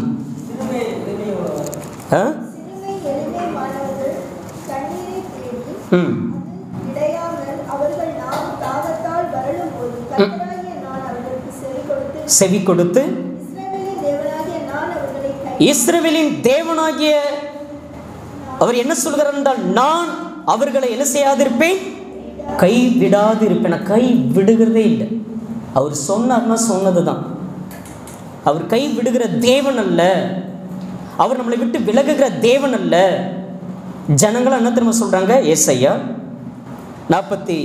ஆ? சிறுமை எளிமை மாணவர்கள் தண்ணீரை தேடி ம் கிடையாமல் அவர்கள் நாம் தாகத்தால் வருளும் போது கர்த்தராகிய நான் அவர்களுக்கு செவி கொடுத்து செவி கொடுத்து இஸ்ரவேலின் தேவனாகிய நான் அவர்களை கை இஸ்ரவேலின் தேவனாகிய அவர் என்ன சொல்கிறார் என்றால் நான் அவர்களை என்ன செய்யாதிருப்பேன் கை விடாது இருப்பேன் நான் கை விடுகிறதே இல்லை அவர் சொன்னார்னா சொன்னது தான் அவர் கை விடுகிற தேவன் அல்ல அவர் நம்மளை விட்டு விலகுகிற தேவன் அல்ல ஜனங்கள் என்ன திரும்ப சொல்றாங்க ஏசையா நாற்பத்தி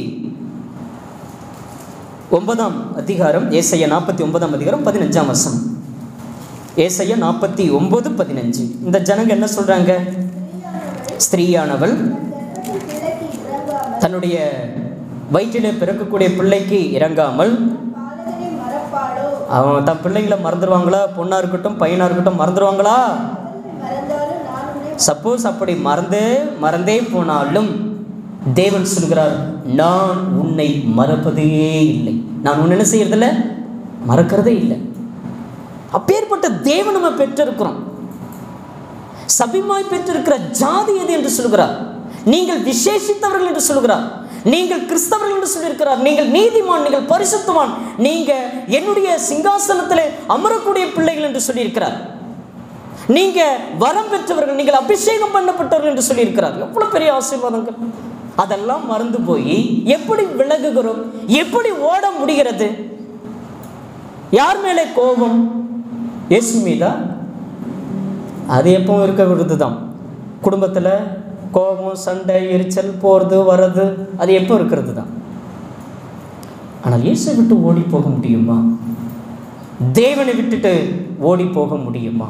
ஒன்பதாம் அதிகாரம் ஏசையா நாற்பத்தி ஒன்பதாம் அதிகாரம் பதினஞ்சாம் வசனம் ஏசையா நாற்பத்தி ஒன்பது பதினஞ்சு இந்த ஜனங்க என்ன சொல்றாங்க ஸ்திரீயானவள் கர்ப்பத்தில் கிழக்கி இறங்காமல் தன்னுடைய வயிற்றிலே பிறக்கக்கூடிய பிள்ளைக்கு இறங்காமல் பாலகனை மறப்பாளோ அவன் தன் பிள்ளைகளை மறந்துடுவாங்களா பொண்ணா இருக்கட்டும் பையனா இருக்கட்டும் மறந்துடுவாங்களா அவர்கள் மறந்தாலும் நான் உன்னை சப்போஸ் அப்படி மறந்தே மறந்தே போனாலும் தேவன் சொல்கிறார் நான் உன்னை மறப்பதே இல்லை நான் உன்னை என்ன செய்யறதில்ல மறக்கிறதே இல்லை அப்பேற்பட்ட தேவன் நம்ம பெற்றிருக்கிறோம் சபிமாய் பெற்றிருக்கிற ஜாதி எது என்று சொல்கிறார் நீங்கள் விசேஷித்தவர்கள் என்று சொல்கிறார் நீங்கள் கிறிஸ்தவர்கள் என்று சொல்லியிருக்கிறார் நீங்கள் நீதிமான் நீங்கள் பரிசுத்தவான் நீங்க என்னுடைய சிங்காசனத்திலே அமரக்கூடிய பிள்ளைகள் என்று சொல்லியிருக்கிறார் நீங்க வரம் பெற்றவர்கள் நீங்கள் அபிஷேகம் பண்ணப்பட்டவர்கள் என்று சொல்லியிருக்கிறார் எவ்வளவு பெரிய ஆசீர்வாதங்கள் அதெல்லாம் மறந்து போய் எப்படி விலகுகிறோம் எப்படி ஓட முடிகிறது யார் மேலே கோபம் இயேசு மீதா அது எப்பவும் இருக்கக்கூடியது தான் குடும்பத்தில் கோபம் சண்டை எரிச்சல் போகிறது வர்றது அது எப்போ இருக்கிறது தான் ஆனால் இயேசு விட்டு ஓடி போக முடியுமா தேவனை விட்டுட்டு ஓடி போக முடியுமா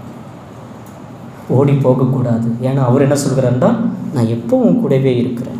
ஓடி போகக்கூடாது ஏன்னா அவர் என்ன சொல்கிறாருன்னா நான் எப்பவும் கூடவே இருக்கிறேன்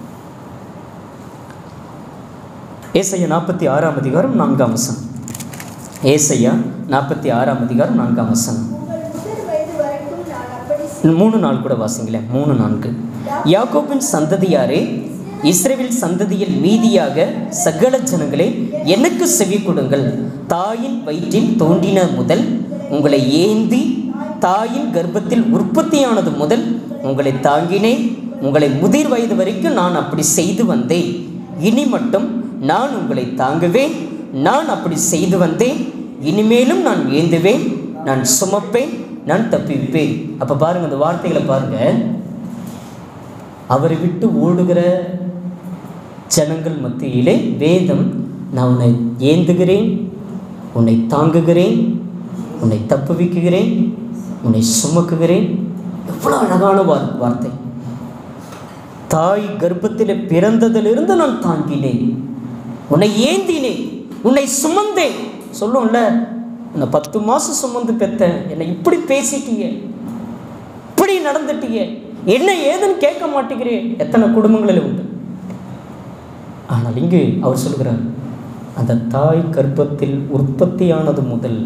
ஏசையா நாற்பத்தி ஆறாம் அதிகாரம் நான்காம் வசனம் ஏசையா நாற்பத்தி ஆறாம் அதிகாரம் நான்காம் வசனம் உங்கள் முதிர் வயது வரைக்கும் நான் அப்படி மூணு நாள் கூட வாசிங்களேன் மூணு நான்கு யாக்கோபின் சந்ததியாரே இஸ்ரேல் சந்ததியில் மீதியாக சகல ஜனங்களே எனக்கு செவி கொடுங்கள் தாயின் வயிற்றில் தோன்றின முதல் உங்களை ஏந்தி தாயின் கர்ப்பத்தில் உற்பத்தியானது முதல் உங்களை தாங்கினேன் உங்களை முதிர் வயது வரைக்கும் நான் அப்படி செய்து வந்தேன் இனி மட்டும் நான் உங்களை தாங்குவேன் நான் அப்படி செய்து வந்தேன் இனிமேலும் நான் ஏந்துவேன் நான் சுமப்பேன் நான் தப்பிப்பேன் அப்போ பாருங்க அந்த வார்த்தைகளை பாருங்க அவரை விட்டு ஓடுகிற ஜனங்கள் மத்தியிலே வேதம் நான் உன்னை ஏந்துகிறேன் உன்னை தாங்குகிறேன் உன்னை தப்புவிக்குகிறேன் உன்னை சுமக்குகிறேன் எவ்வளோ அழகான வார் வார்த்தை தாய் கர்ப்பத்தில் பிறந்ததிலிருந்து நான் தாங்கினேன் உன்னை ஏந்தினேன் உன்னை சுமந்தேன் சொல்லும்ல உன்னை பத்து மாதம் சுமந்து பெத்த என்னை இப்படி பேசிட்டிய இப்படி நடந்துட்டிய என்ன ஏதுன்னு கேட்க மாட்டேங்கிறே எத்தனை குடும்பங்களில் உண்டு ஆனால் இங்கு அவர் சொல்கிறார் அந்த தாய் கர்ப்பத்தில் உற்பத்தியானது முதல்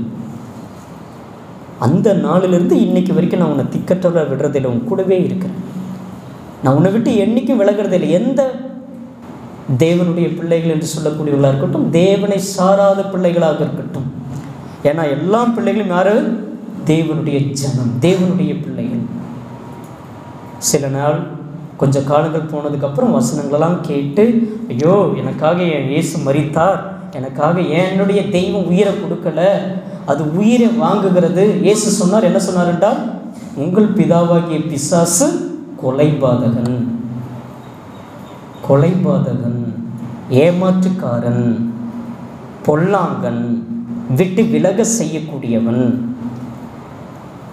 அந்த நாளிலிருந்து இன்னைக்கு வரைக்கும் நான் உன்னை திக்கற்றவரை விடுறதில்லை உன் கூடவே இருக்கிறேன் நான் உன்னை விட்டு என்னைக்கும் விலகிறதில்லை எந்த தேவனுடைய பிள்ளைகள் என்று சொல்லக்கூடியவர்களாக இருக்கட்டும் தேவனை சாராத பிள்ளைகளாக இருக்கட்டும் ஏன்னா எல்லா பிள்ளைகளும் யாரு தேவனுடைய ஜனம் தேவனுடைய பிள்ளைகள் சில நாள் கொஞ்ச காலங்கள் போனதுக்கப்புறம் வசனங்களெல்லாம் கேட்டு ஐயோ எனக்காக என் இயேசு மரித்தார் எனக்காக ஏன் என்னுடைய தெய்வம் உயிரை கொடுக்கல அது உயிரை வாங்குகிறது இயேசு சொன்னார் என்ன சொன்னார் என்றால் உங்கள் பிதாவாகிய பிசாசு கொலைபாதகன் கொலைபாதகன் ஏமாற்றுக்காரன் பொல்லாங்கன் விட்டு விலக செய்யக்கூடியவன்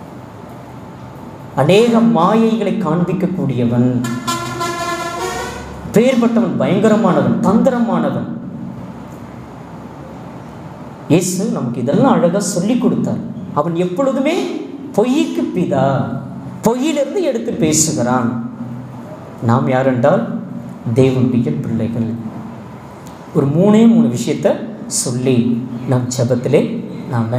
அநேக மாயைகளை காண்பிக்கக்கூடியவன் பேர்பட்டவன் பயங்கரமானவன் தந்திரமானவன் இயேசு நமக்கு இதெல்லாம் அழகாக சொல்லி கொடுத்தார் அவன் எப்பொழுதுமே பொய்க்கு பிதா பொய்யிலிருந்து எடுத்து பேசுகிறான் நாம் யார் என்றால் தேவனுடைய பிள்ளைகள் ஒரு மூணே மூணு விஷயத்தை சொல்லி நம் ஜெபத்திலே நாம்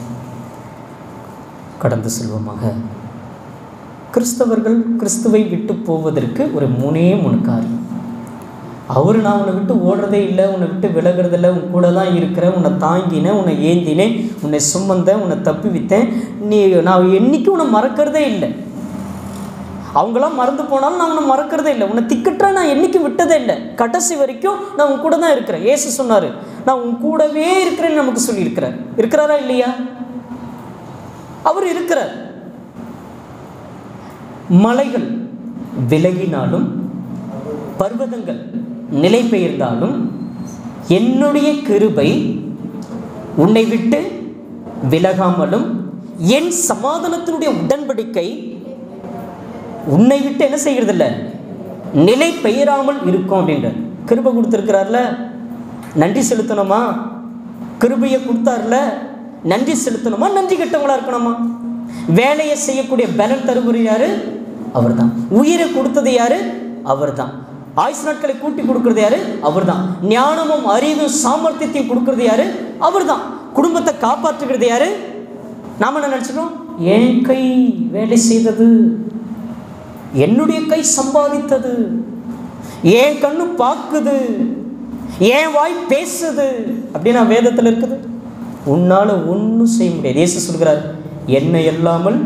கடந்து செல்வோமாக கிறிஸ்தவர்கள் கிறிஸ்துவை விட்டு போவதற்கு ஒரு மூணே மூணு காரியம் அவர் நான் உன்னை விட்டு ஓடுறதே இல்லை உன்னை விட்டு விலகிறதில்ல உன் கூட தான் இருக்கிறேன் உன்னை தாங்கினேன் உன்னை ஏந்தினேன் உன்னை சுமந்தேன் உன்னை தப்பி வித்தேன் நீ நான் என்னைக்கும் உன்னை மறக்கிறதே இல்லை அவங்களாம் மறந்து போனாலும் நான் உன்னை மறக்கிறதே இல்லை உன்னை திக்கற்றா நான் என்னைக்கும் விட்டதே இல்லை கடைசி வரைக்கும் நான் உன் கூட தான் இருக்கிறேன் ஏசு சொன்னார் நான் உன் கூடவே இருக்கிறேன்னு நமக்கு சொல்லியிருக்கிறார் இருக்கிறாரா இல்லையா அவர் இருக்கிறார் மலைகள் விலகினாலும் பர்வதங்கள் நிலை பெயர்ந்தாலும் என்னுடைய கிருபை உன்னை விட்டு விலகாமலும் என் சமாதானத்தினுடைய உடன்படிக்கை உன்னை விட்டு என்ன செய்கிறதில்ல நிலை பெயராமல் இருக்கும் அப்படின்ற கிருபை கொடுத்துருக்கிறார்ல நன்றி செலுத்தணுமா கிருபையை கொடுத்தார்ல நன்றி செலுத்தணுமா நன்றி கெட்டவங்களா இருக்கணுமா வேலையை செய்யக்கூடிய பலன் தருபவர் யாரு அவர்தான் உயிரை கொடுத்தது யாரு அவர்தான் ஆயுசு நாட்களை கூட்டி கொடுக்கறது யாரு அவர்தான் ஞானமும் அறிவும் சாமர்த்தியத்தையும் கொடுக்கறது யாரு அவர்தான் குடும்பத்தை காப்பாற்றுகிறது யாரு நாம என்ன நினைச்சிட்டோம் என் கை வேலை செய்தது என்னுடைய கை சம்பாதித்தது என் கண்ணு பார்க்குது என் வாய் பேசுது அப்படின்னா வேதத்தில் இருக்குது உன்னால ஒன்றும் செய்ய முடியாது இயேசு சொல்கிறார் என்னை இல்லாமல்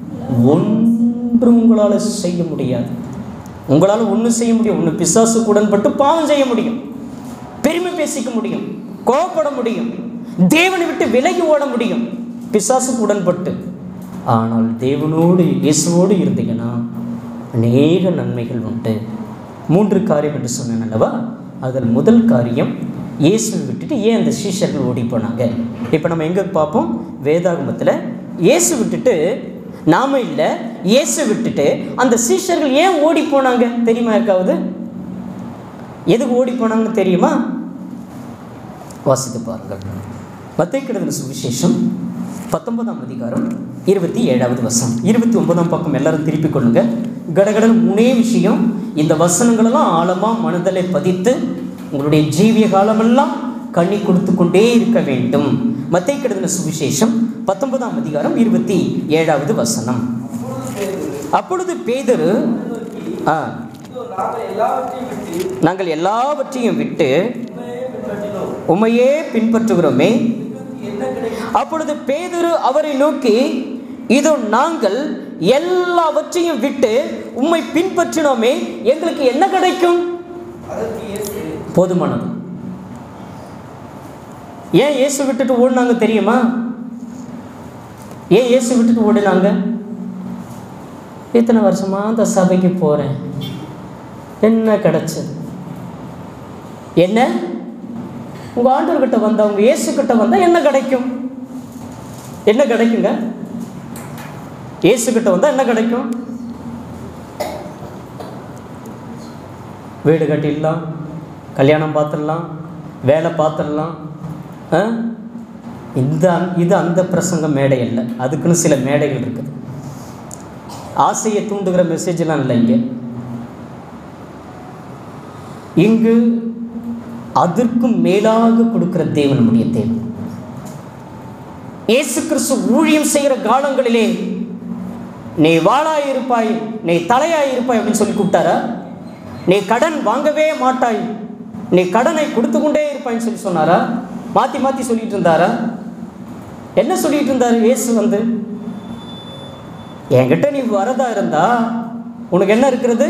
ஒன்று உங்களால் செய்ய முடியாது உங்களால் ஒன்றும் செய்ய முடியும் ஒன்று பிசாசுக்கு உடன்பட்டு பாவம் செய்ய முடியும் பெருமை பேசிக்க முடியும் கோபப்பட முடியும் தேவனை விட்டு விலகி ஓட முடியும் பிசாசுக்கு உடன்பட்டு ஆனால் தேவனோடு இயேசுவோடு இருந்தீங்கன்னா அநேக நன்மைகள் உண்டு மூன்று காரியம் என்று சொன்னேன் அல்லவா அதில் முதல் காரியம் இயேசுவை விட்டுட்டு ஏன் அந்த சீஷர்கள் ஓடி போனாங்க இப்போ நம்ம எங்கே பார்ப்போம் வேதாகமத்தில் இயேசு விட்டுட்டு நாம இல்லை இயேசு விட்டுட்டு அந்த சீஷர்கள் ஏன் ஓடி போனாங்க தெரியுமா யாருக்காவது எதுக்கு ஓடி போனாங்கன்னு தெரியுமா வாசித்து பாருங்கள் மத்திய சுவிசேஷம் பத்தொன்பதாம் அதிகாரம் இருபத்தி ஏழாவது வசனம் இருபத்தி ஒன்பதாம் பக்கம் எல்லாரும் திருப்பிக் கொள்ளுங்க கடகடன் மூணே விஷயம் இந்த வசனங்களெல்லாம் ஆழமாக மனதலை பதித்து உங்களுடைய ஜீவிய காலமெல்லாம் கண்ணி கொடுத்து கொண்டே இருக்க வேண்டும் மத்திய கிடந்த சுவிசேஷம் பத்தொன்பதாம் அதிகாரம் இருபத்தி ஏழாவது வசனம் அப்பொழுது பேதரு ஆ இதோ நாங்கள் எல்லாவற்றையும் விட்டு நாங்கள் எல்லாவற்றையும் விட்டு உண்மையே பின்பற்றினோம் உம்மையே பின்பற்றுகிறோமே எங்களுக்கு என்ன கிடைக்கும் அப்பொழுது பேதுரு அவரை நோக்கி இதோ நாங்கள் எல்லாவற்றையும் விட்டு உம்மை பின்பற்றினோமே எங்களுக்கு என்ன கிடைக்கும் அதற்கு இயேசு போதுமானது ஏன் இயேசு விட்டுட்டு ஓடினாங்க தெரியுமா ஏன் இயேசு விட்டுட்டு ஓடினாங்க இத்தனை வருஷமா அந்த சபைக்கு போகிறேன் என்ன கிடைச்சது என்ன உங்கள் ஆண்டவர்கிட்ட வந்தா உங்கள் இயேசு கிட்ட வந்தால் என்ன கிடைக்கும் என்ன கிடைக்குங்க இயேசு கிட்ட வந்தால் என்ன கிடைக்கும் வீடு கட்டிடலாம் கல்யாணம் பார்த்துடலாம் வேலை பார்த்துடலாம் ஆ? இந்த இது அந்த பிரசங்க மேடை இல்லை அதுக்குன்னு சில மேடைகள் இருக்குது ஆசையை தூண்டுகிற மெசேஜ்லாம் இல்லை இங்கே இங்கு அதற்கும் மேலாக கொடுக்கிற தேவன் நம்முடைய தேவன் இயேசு கிறிஸ்து ஊழியம் செய்கிற காலங்களிலே நீ வாளாய் இருப்பாய் நீ தலையாய் இருப்பாய் அப்படின்னு சொல்லி கூப்பிட்டாரா நீ கடன் வாங்கவே மாட்டாய் நீ கடனை கொடுத்து கொண்டே இருப்பாய்ன்னு சொல்லி சொன்னாரா மாற்றி மாற்றி சொல்லிட்டு இருந்தாரா என்ன சொல்லிட்டு இருந்தாரு இயேசு வந்து என்கிட்ட நீ வரதா இருந்தா உனக்கு என்ன இருக்கிறது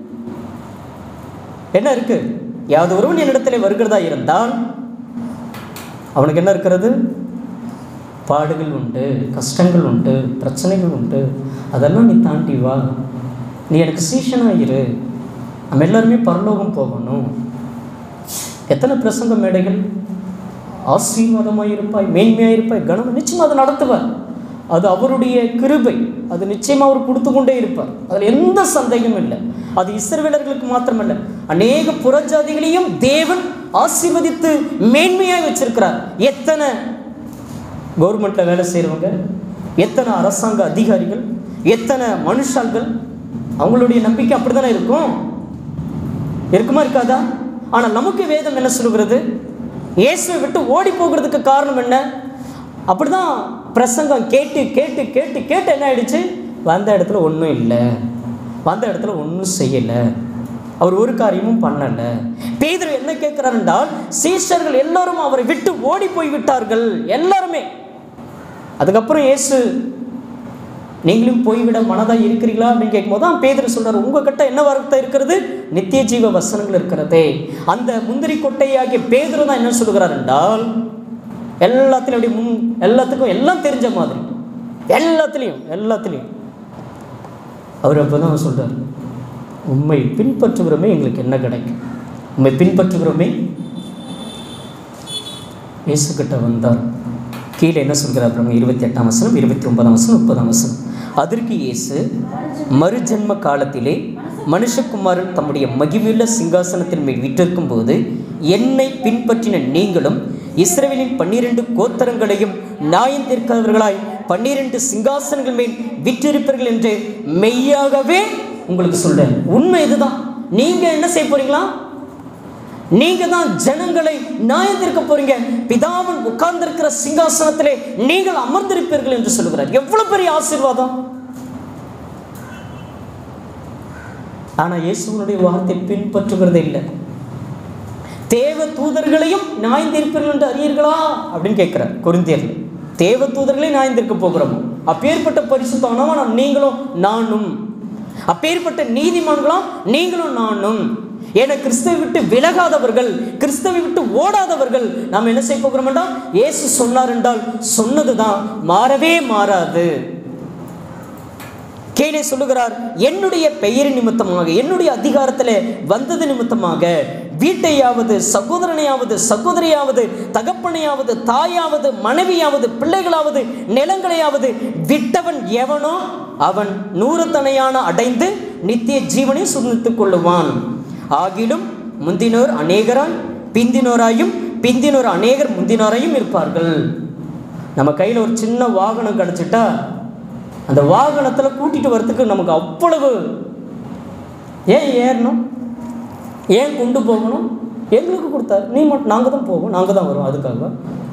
என்ன இருக்கு யாவது ஒருவன் என்னிடத்தில் வருகிறதா இருந்தால் அவனுக்கு என்ன இருக்கிறது பாடுகள் உண்டு கஷ்டங்கள் உண்டு பிரச்சனைகள் உண்டு அதெல்லாம் நீ தாண்டி வா நீ எனக்கு சீஷனாக இரு நம்ம எல்லாருமே பரலோகம் போகணும் எத்தனை பிரசங்க மேடைகள் ஆசீர்வாதமாக இருப்பாய் மேன்மையாக இருப்பாய் கனம் நிச்சயமாக அதை நடத்துவார் அது அவருடைய கிருபை அது நிச்சயமாக அவர் கொடுத்து கொண்டே இருப்பார் அதில் எந்த சந்தேகமும் இல்லை அது இஸ்ரவேலர்களுக்கு மாத்திரமல்ல அநேக புறஜாதிகளையும் தேவன் ஆசீர்வதித்து மேன்மையாக வச்சிருக்கிறார் எத்தனை கவர்மெண்ட்டில் வேலை செய்கிறவங்க எத்தனை அரசாங்க அதிகாரிகள் எத்தனை மனுஷாள்கள் அவங்களுடைய நம்பிக்கை அப்படி தானே இருக்கும் இருக்குமா இருக்காதா ஆனால் நமக்கு வேதம் என்ன சொல்லுகிறது இயேசுவை விட்டு ஓடி போகிறதுக்கு காரணம் என்ன அப்படிதான் பிரசங்கம் கேட்டு கேட்டு கேட்டு கேட்டு என்ன ஆயிடுச்சு வந்த இடத்துல ஒன்றும் இல்லை வந்த இடத்துல ஒன்றும் செய்யலை அவர் ஒரு காரியமும் பண்ணலை பேதர் என்ன கேட்கிறார் என்றால் சீஷர்கள் எல்லாரும் அவரை விட்டு ஓடி போய் விட்டார்கள் எல்லாருமே அதுக்கப்புறம் இயேசு நீங்களும் போய்விட மனதாக இருக்கிறீங்களா அப்படின்னு கேட்கும்போது தான் பேதர் சொல்றார் உங்ககிட்ட என்ன வார்த்தை இருக்கிறது நித்திய ஜீவ வசனங்கள் இருக்கிறதே அந்த முந்திரி கொட்டையாகிய பேதர் தான் என்ன சொல்லுகிறார் என்றால் எல்லாத்துலையும் அப்படி முன் எல்லாத்துக்கும் எல்லாம் தெரிஞ்ச மாதிரி எல்லாத்துலேயும் எல்லாத்துலேயும் அவர் அப்போ தான் சொல்கிறார் உண்மை பின்பற்றுகிறோமே எங்களுக்கு என்ன கிடைக்கும் உண்மை பின்பற்றுகிறோமே இயேசுக்கிட்ட வந்தார் கீழே என்ன சொல்கிறார் பாருங்க இருபத்தி எட்டாம் வசனம் இருபத்தி ஒன்பதாம் வசனம் முப்பதாம் வசனம் அதற்கு இயேசு மறுஜென்ம காலத்திலே மனுஷகுமாரன் தம்முடைய மகிமையுள்ள சிங்காசனத்தின் மேல் விட்டிருக்கும் போது என்னை பின்பற்றின நீங்களும் இஸ்ரவேலின் பன்னிரண்டு கோத்தரங்களையும் நியாயம் தீர்க்கிறவர்களாய் பன்னிரண்டு சிங்காசனங்கள் மேல் விற்றிருப்பீர்கள் என்று மெய்யாகவே உங்களுக்கு சொல்றேன் உண்மை இதுதான் நீங்க என்ன செய்ய போறீங்களா நீங்க தான் ஜனங்களை நியாயம் தீர்க்க போறீங்க பிதாவன் உட்கார்ந்திருக்கிற சிங்காசனத்திலே நீங்கள் அமர்ந்திருப்பீர்கள் என்று சொல்லுகிறார் எவ்வளவு பெரிய ஆசீர்வாதம் ஆனா இயேசுவனுடைய வார்த்தை பின்பற்றுகிறதே இல்லை தேவ தூதர்களையும் நியாயம் தீர்ப்பீர்கள் என்று அறியீர்களா அப்படின்னு கேட்கிறார் கொரிந்தியர்கள் தேவ தூதர்களையும் நியாயம் தீர்க்க போகிறோம் அப்பேற்பட்ட பரிசுத்தவனவா நீங்களும் நானும் அப்பேற்பட்ட நீதிமான்களாம் நீங்களும் நானும் என கிறிஸ்துவை விட்டு விலகாதவர்கள் கிறிஸ்துவை விட்டு ஓடாதவர்கள் நாம் என்ன செய்ய போகிறோம் என்றால் இயேசு சொன்னார் என்றால் சொன்னதுதான் மாறவே மாறாது கீழே சொல்லுகிறார் என்னுடைய பெயர் நிமித்தமாக என்னுடைய அதிகாரத்தில் வந்தது நிமித்தமாக வீட்டையாவது சகோதரனையாவது சகோதரியாவது தகப்பனையாவது தாயாவது மனைவியாவது பிள்ளைகளாவது நிலங்களையாவது விட்டவன் எவனோ அவன் நூறுத்தனையான அடைந்து நித்திய ஜீவனை சுமத்துக் கொள்ளுவான் ஆகிலும் முந்தினோர் அநேகராய் பிந்தினோராயும் பிந்தினோர் அநேகர் முந்தினோராயும் இருப்பார்கள் நம்ம கையில் ஒரு சின்ன வாகனம் கிடச்சிட்டா அந்த வாகனத்தில் கூட்டிகிட்டு வரத்துக்கு நமக்கு அவ்வளவு ஏன் ஏறணும் ஏன் கொண்டு போகணும் எங்களுக்கு கொடுத்தாரு நீ மட்டும் நாங்கள் தான் போவோம் நாங்கள் தான் வரோம் அதுக்காக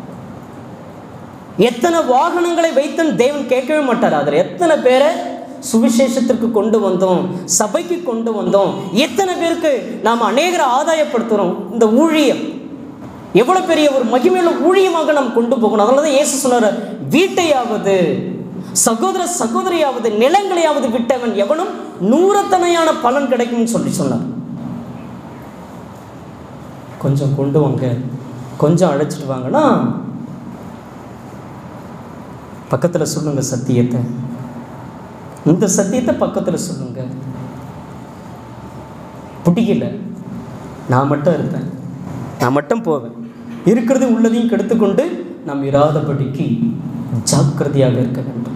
எத்தனை வாகனங்களை வைத்துன்னு தேவன் கேட்கவே மாட்டார் அதில் எத்தனை பேரை சுவிசேஷத்திற்கு கொண்டு வந்தோம் சபைக்கு கொண்டு வந்தோம் எத்தனை பேருக்கு நாம் அநேகரை ஆதாயப்படுத்துகிறோம் இந்த ஊழியம் எவ்வளோ பெரிய ஒரு மகிமையுள்ள ஊழியமாக நாம் கொண்டு போகணும் அதனால தான் இயேசு சொன்னார் வீட்டையாவது சகோதர சகோதரியாவது நிலங்களையாவது விட்டவன் எவனும் நூறத்தனையான பலன் கிடைக்கும்னு சொல்லி சொன்னார் கொஞ்சம் கொண்டு வாங்க கொஞ்சம் அழைச்சிட்டு வாங்கன்னா பக்கத்தில் சொல்லுங்க சத்தியத்தை இந்த சத்தியத்தை பக்கத்தில் சொல்லுங்க பிடிக்கல நான் மட்டும் இருப்பேன் நான் மட்டும் போவேன் இருக்கிறது உள்ளதையும் கெடுத்துக்கொண்டு நாம் இராதபடிக்கு ஜாக்கிரதையாக இருக்க வேண்டும்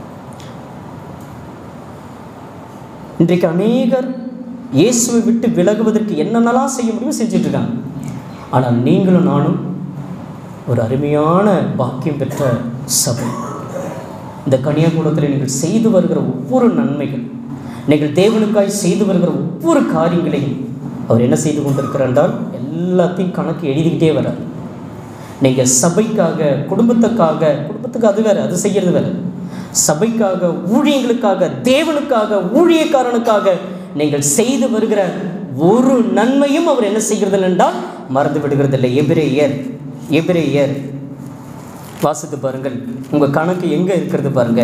இன்றைக்கு அநேகர் இயேசுவை விட்டு விலகுவதற்கு என்னென்னலாம் செய்ய முடியுமோ செஞ்சுட்டு இருக்காங்க ஆனால் நீங்களும் நானும் ஒரு அருமையான பாக்கியம் பெற்ற சபை இந்த கன்னியாகுளத்தில் நீங்கள் செய்து வருகிற ஒவ்வொரு நன்மைகள் நீங்கள் தேவனுக்காய் செய்து வருகிற ஒவ்வொரு காரியங்களையும் அவர் என்ன செய்து கொண்டிருக்கிறார் என்றால் எல்லாத்தையும் கணக்கு எழுதிக்கிட்டே வர்றார் நீங்கள் சபைக்காக குடும்பத்துக்காக குடும்பத்துக்கு அது வேறு அது செய்கிறது வேறு சபைக்காக ஊழியங்களுக்காக தேவனுக்காக ஊழியக்காரனுக்காக நீங்கள் செய்து வருகிற ஒரு நன்மையும் அவர் என்ன செய்கிறது என்றால் மறந்து விடுகிறதில்லை எபிரேயர் எபிரேயர் வாசித்து பாருங்கள் உங்கள் கணக்கு எங்கே இருக்கிறது பாருங்க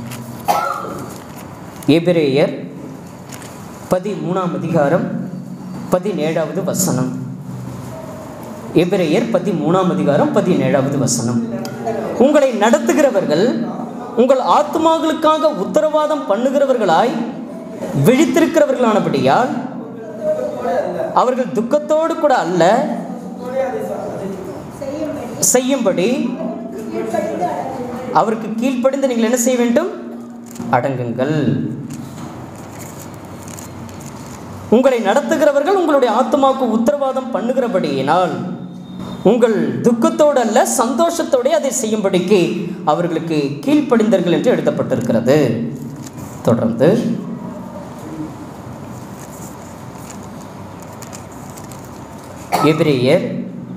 எபிரேயர் பதிமூணாம் அதிகாரம் பதினேழாவது வசனம் எபிரேயர் பதிமூணாம் அதிகாரம் பதினேழாவது வசனம் உங்களை நடத்துகிறவர்கள் உங்கள் ஆத்மாக்களுக்காக உத்தரவாதம் பண்ணுகிறவர்களாய் விழித்திருக்கிறவர்களானபடியால் அவர்கள் துக்கத்தோடு கூட அல்ல செய்யும்படி செய்யும்படி கீழ்ப்படிந்து அடங்குங்கள் அவருக்கு கீழ்ப்படிந்து நீங்கள் என்ன செய்ய வேண்டும் அடங்குங்கள் உங்களை நடத்துகிறவர்கள் உங்களுடைய ஆத்மாவுக்கு உத்தரவாதம் பண்ணுகிறபடியினால் உங்கள் துக்கத்தோடு அல்ல சந்தோஷத்தோடே அதை செய்யும்படிக்கு அவர்களுக்கு கீழ்ப்படிந்தர்கள் என்று எழுதப்பட்டிருக்கிறது தொடர்ந்து எபிரேயர்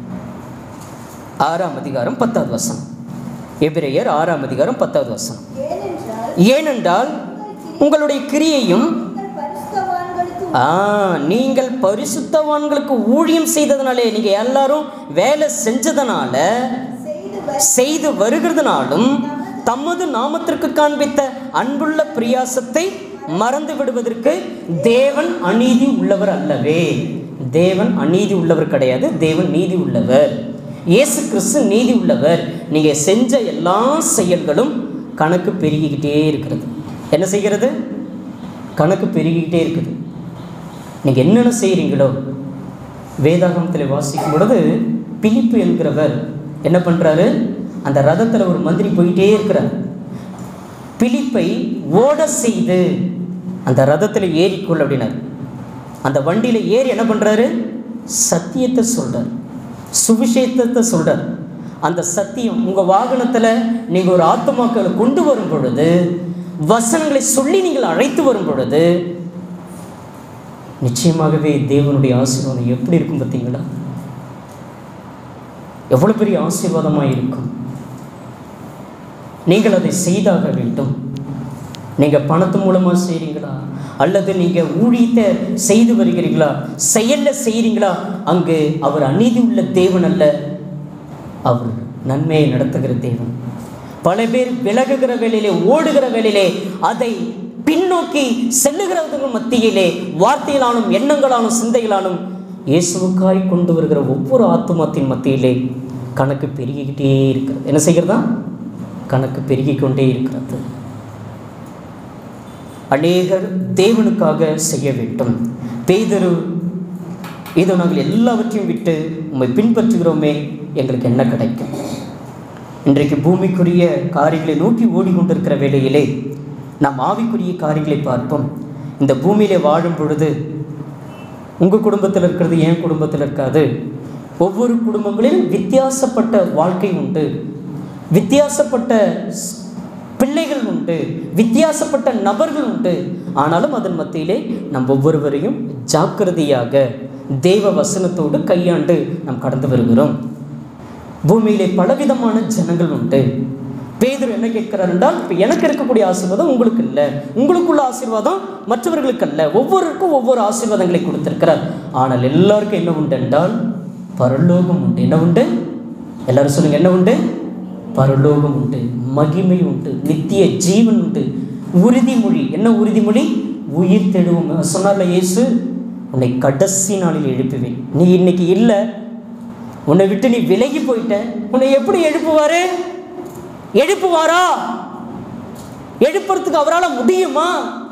ஆறாம் அதிகாரம் பத்தாவது வசனம் எபிரேயர் ஆறாம் அதிகாரம் பத்தாவது வசனம் ஏனென்றால் ஏனென்றால் உங்களுடைய கிரியையும் நீங்கள் பரிசுத்தவான்களுக்கு ஆ நீங்கள் பரிசுத்தவான்களுக்கு ஊழியம் செய்ததுனாலே நீங்க எல்லாரும் வேலை செஞ்சதுனால செய்து வ- செய்து வருகிறதுனாலும் தமது நாமத்திற்கு காண்பித்த அன்புள்ள பிரியாசத்தை மறந்து விடுவதற்கு தேவன் அநீதி உள்ளவர் அல்லவே தேவன் அநீதி உள்ளவர் கிடையாது தேவன் நீதி உள்ளவர் இயேசு கிறிஸ்து நீதி உள்ளவர் நீங்க செஞ்ச எல்லா செயல்களும் கணக்கு பெருகிக்கிட்டே இருக்கிறது என்ன செய்கிறது கணக்கு பெருகிக்கிட்டே இருக்குது நீங்கள் என்னென்ன செய்கிறீங்களோ வேதாகமத்தில் வாசிக்கும் பொழுது பிலிப்பு என்கிறவர் என்ன பண்ணுறாரு அந்த ரதத்தில் ஒரு மந்திரி போயிட்டே இருக்கிறார் பிலிப்பை ஓட செய்து அந்த ரதத்தில் ஏறிக்கொள் அப்படின்னார் அந்த வண்டியில் ஏறி என்ன பண்ணுறாரு சத்தியத்தை சொல்கிறார் சுவிசேஷத்தை சொல்கிறார் அந்த சத்தியம் உங்கள் வாகனத்தில் நீங்கள் ஒரு ஆத்மாக்களை கொண்டு வரும் பொழுது வசனங்களை சொல்லி நீங்கள் அழைத்து வரும் பொழுது நிச்சயமாகவே தேவனுடைய ஆசீர்வாதம் எப்படி இருக்கும் பார்த்தீங்களா எவ்வளோ பெரிய ஆசீர்வாதமாக இருக்கும் நீங்கள் அதை செய்தாக வேண்டும் நீங்கள் பணத்து மூலமாக செய்கிறீங்களா அல்லது நீங்கள் ஊழியத்தை செய்து வருகிறீங்களா செயலில் செய்கிறீங்களா அங்கு அவர் அநீதி உள்ள தேவன் அல்ல அவர் நன்மையை நடத்துகிற தேவன் பல பேர் விலகுகிற வேளையிலே ஓடுகிற வேளையிலே அதை பின்னோக்கி செல்லுகிறவர்கள் மத்தியிலே வார்த்தையிலானும் எண்ணங்களாலும் சிந்தைகளாலும் இயேசுவுக்காய் கொண்டு வருகிற ஒவ்வொரு ஆத்துமத்தின் மத்தியிலே கணக்கு பெருகிக்கிட்டே இருக்கிறது என்ன செய்கிறதா கணக்கு பெருகிக் கொண்டே இருக்கிறது அநேகர் தேவனுக்காக செய்ய வேண்டும் பேதரு இதோ நாங்கள் எல்லாவற்றையும் விட்டு உம்மை பின்பற்றுகிறோமே எங்களுக்கு என்ன கிடைக்கும் இன்றைக்கு பூமிக்குரிய காரியங்களை நோக்கி ஓடிக்கொண்டிருக்கிற வேளையிலே நாம் ஆவிக்குரிய காரியங்களை பார்ப்போம் இந்த பூமியிலே வாழும் பொழுது உங்கள் குடும்பத்தில் இருக்கிறது என் குடும்பத்தில் இருக்காது ஒவ்வொரு குடும்பங்களிலும் வித்தியாசப்பட்ட வாழ்க்கை உண்டு வித்தியாசப்பட்ட ஸ்- பிள்ளைகள் உண்டு வித்தியாசப்பட்ட நபர்கள் உண்டு ஆனாலும் அதன் மத்தியிலே நம் ஒவ்வொருவரையும் ஜாக்கிரதையாக தேவ வசனத்தோடு கையாண்டு நாம் கடந்து வருகிறோம் பூமியிலே பலவிதமான ஜனங்கள் உண்டு பேதுரு என்ன கேட்கிறார் என்றால் இப்போ எனக்கு இருக்கக்கூடிய ஆசீர்வாதம் உங்களுக்கு இல்லை உங்களுக்குள்ள ஆசீர்வாதம் மற்றவர்களுக்கு அல்ல ஒவ்வொருக்கும் ஒவ்வொரு ஆசீர்வாதங்களை கொடுத்திருக்கிறார் ஆனால் எல்லாருக்கும் என்ன உண்டு என்றால் பரலோகம் உண்டு என்ன உண்டு எல்லாரும் சொல்லுங்க என்ன உண்டு பரலோகம் உண்டு மகிமை உண்டு நித்திய ஜீவன் உண்டு உறுதிமொழி என்ன உறுதிமொழி உயிர் தெழுவும் சொன்னார்ல இயேசு உன்னை கடைசி நாளில் எழுப்புவேன் நீ இன்னைக்கு இல்லை உன்னை விட்டு நீ விலகி போயிட்ட உன்னை எப்படி எழுப்புவாரு எழுப்புவாரா எழுப்புறதுக்கு அவரால் முடியுமா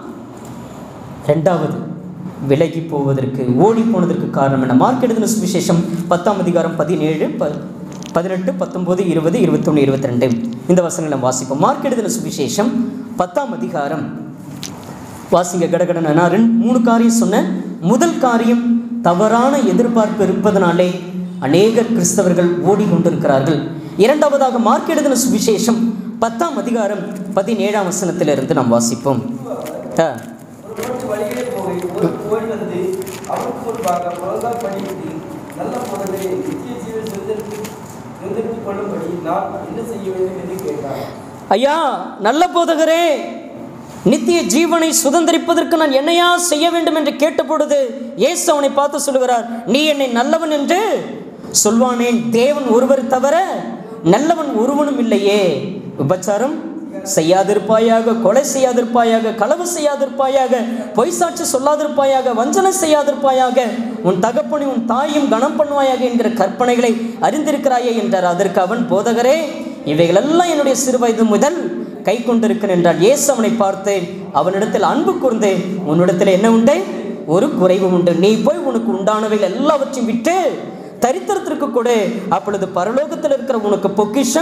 ரெண்டாவது விலகி போவதற்கு ஓடி போனதற்கு காரணம் என்ன மார்க் எழுதின சுவிசேஷம் பத்தாம் அதிகாரம் பதினேழு ப பதினெட்டு பத்தொம்போது இருபது இருபத்தொன்று இருபத்தி ரெண்டு இந்த வசனங்களை நம்ம வாசிப்போம் மார்க் எழுதின சுவிசேஷம் பத்தாம் அதிகாரம் வாசிங்க கடகடன நான் ரெண்டு மூணு காரியம் சொன்னேன் முதல் காரியம் தவறான எதிர்பார்ப்பு இருப்பதனாலே அநேகர் கிறிஸ்தவர்கள் ஓடிக்கொண்டிருக்கிறார்கள் இரண்டாவதாக மார்க் எழுதின சுவிசேஷம் பத்தாம் அதிகாரம் பதினேழாம் வசனத்திலிருந்து நாம் வாசிப்போம் ஆ, ஒரு மூன்று வழிகளே போய் ஒரு ஓடி வந்து அவருக்கு முன்பாக முழங்கால் படிவிட்டு நல்ல பொருளை நித்திய ஜீவன் சுதந்திரத்து சுதந்திரித்துக் கொள்ளும்படி நான் என்ன செய்ய வேண்டும் என்று கேட்டார் ஐயா நல்ல போதகரே நித்திய ஜீவனை சுதந்திரிப்பதற்கு நான் என்னையா செய்ய வேண்டும் என்று கேட்டபொழுது இயேசு அவனை பார்த்து சொல்லுகிறார் நீ என்னை நல்லவன் என்று சொல்வானேன் தேவன் ஒருவர் தவிர நல்லவன் ஒருவனும் இல்லையே விபச்சாரம் செய்யாதிருப்பாயாக கொலை செய்யாதிருப்பாயாக களவு செய்யாதிருப்பாயாக பொய் சாட்சி சொல்லாதிருப்பாயாக வஞ்சனை செய்யாதிருப்பாயாக உன் தகப்பனை உன் தாயும் கனம் பண்ணுவாயாக என்கிற கற்பனைகளை அறிந்திருக்கிறாயே என்றார் அதற்கு அவன் போதகரே இவைகளெல்லாம் என்னுடைய சிறுவயது முதல் கை கொண்டிருக்கிறேன் என்றால் இயேசு அவனை பார்த்து அவனிடத்தில் அன்பு கூர்ந்து உன்னிடத்தில் என்ன உண்டு ஒரு குறைவு உண்டு நீ போய் உனக்கு உண்டானவைகள் எல்லாவற்றையும் விட்டு தரித்திரத்திற்கு கொடு அப்பொழுது பரலோகத்தில் இருக்கிற உனக்கு பொக்கிஷம்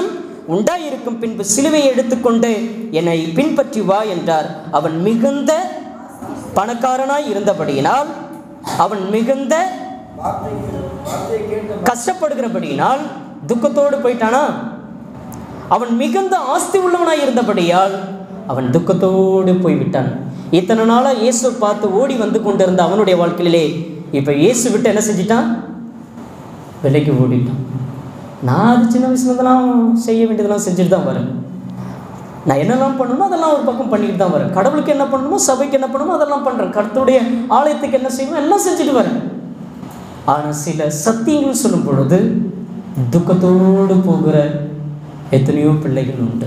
உண்டாயிருக்கும் பின்பு சிலுவையை எடுத்துக்கொண்டு என்னை பின்பற்றி வா என்றார் அவன் மிகுந்த பணக்காரனாய் இருந்தபடியினால் அவன் மிகுந்த வார்த்தை வார்த்தையை கேட்ட கஷ்டப்படுகிறபடியினால் துக்கத்தோடு போயிட்டானா அவன் மிகுந்த ஆஸ்தி உள்ளவனாய் இருந்தபடியால் அவன் துக்கத்தோடு போய்விட்டான் இத்தனை நாளாக இயேசு பார்த்து ஓடி வந்து கொண்டிருந்த அவனுடைய வாழ்க்கையிலே இப்போ இயேசு விட்டு என்ன செஞ்சிட்டான் விலைக்கு ஓடிட்டான் நான் அது சின்ன வயசுலேருந்துலாம் செய்ய வேண்டியதெல்லாம் செஞ்சுட்டு தான் வரேன் நான் என்னெல்லாம் பண்ணணுமோ அதெல்லாம் ஒரு பக்கம் பண்ணிட்டு தான் வரேன் கடவுளுக்கு என்ன பண்ணணுமோ சபைக்கு என்ன பண்ணணுமோ அதெல்லாம் பண்ணுறேன் கருத்துடைய ஆலயத்துக்கு என்ன செய்யணுமோ எல்லாம் செஞ்சுட்டு வரேன் ஆனால் சில சத்தியங்கள் சொல்லும் பொழுது துக்கத்தோடு போகிற எத்தனையோ பிள்ளைகள் உண்டு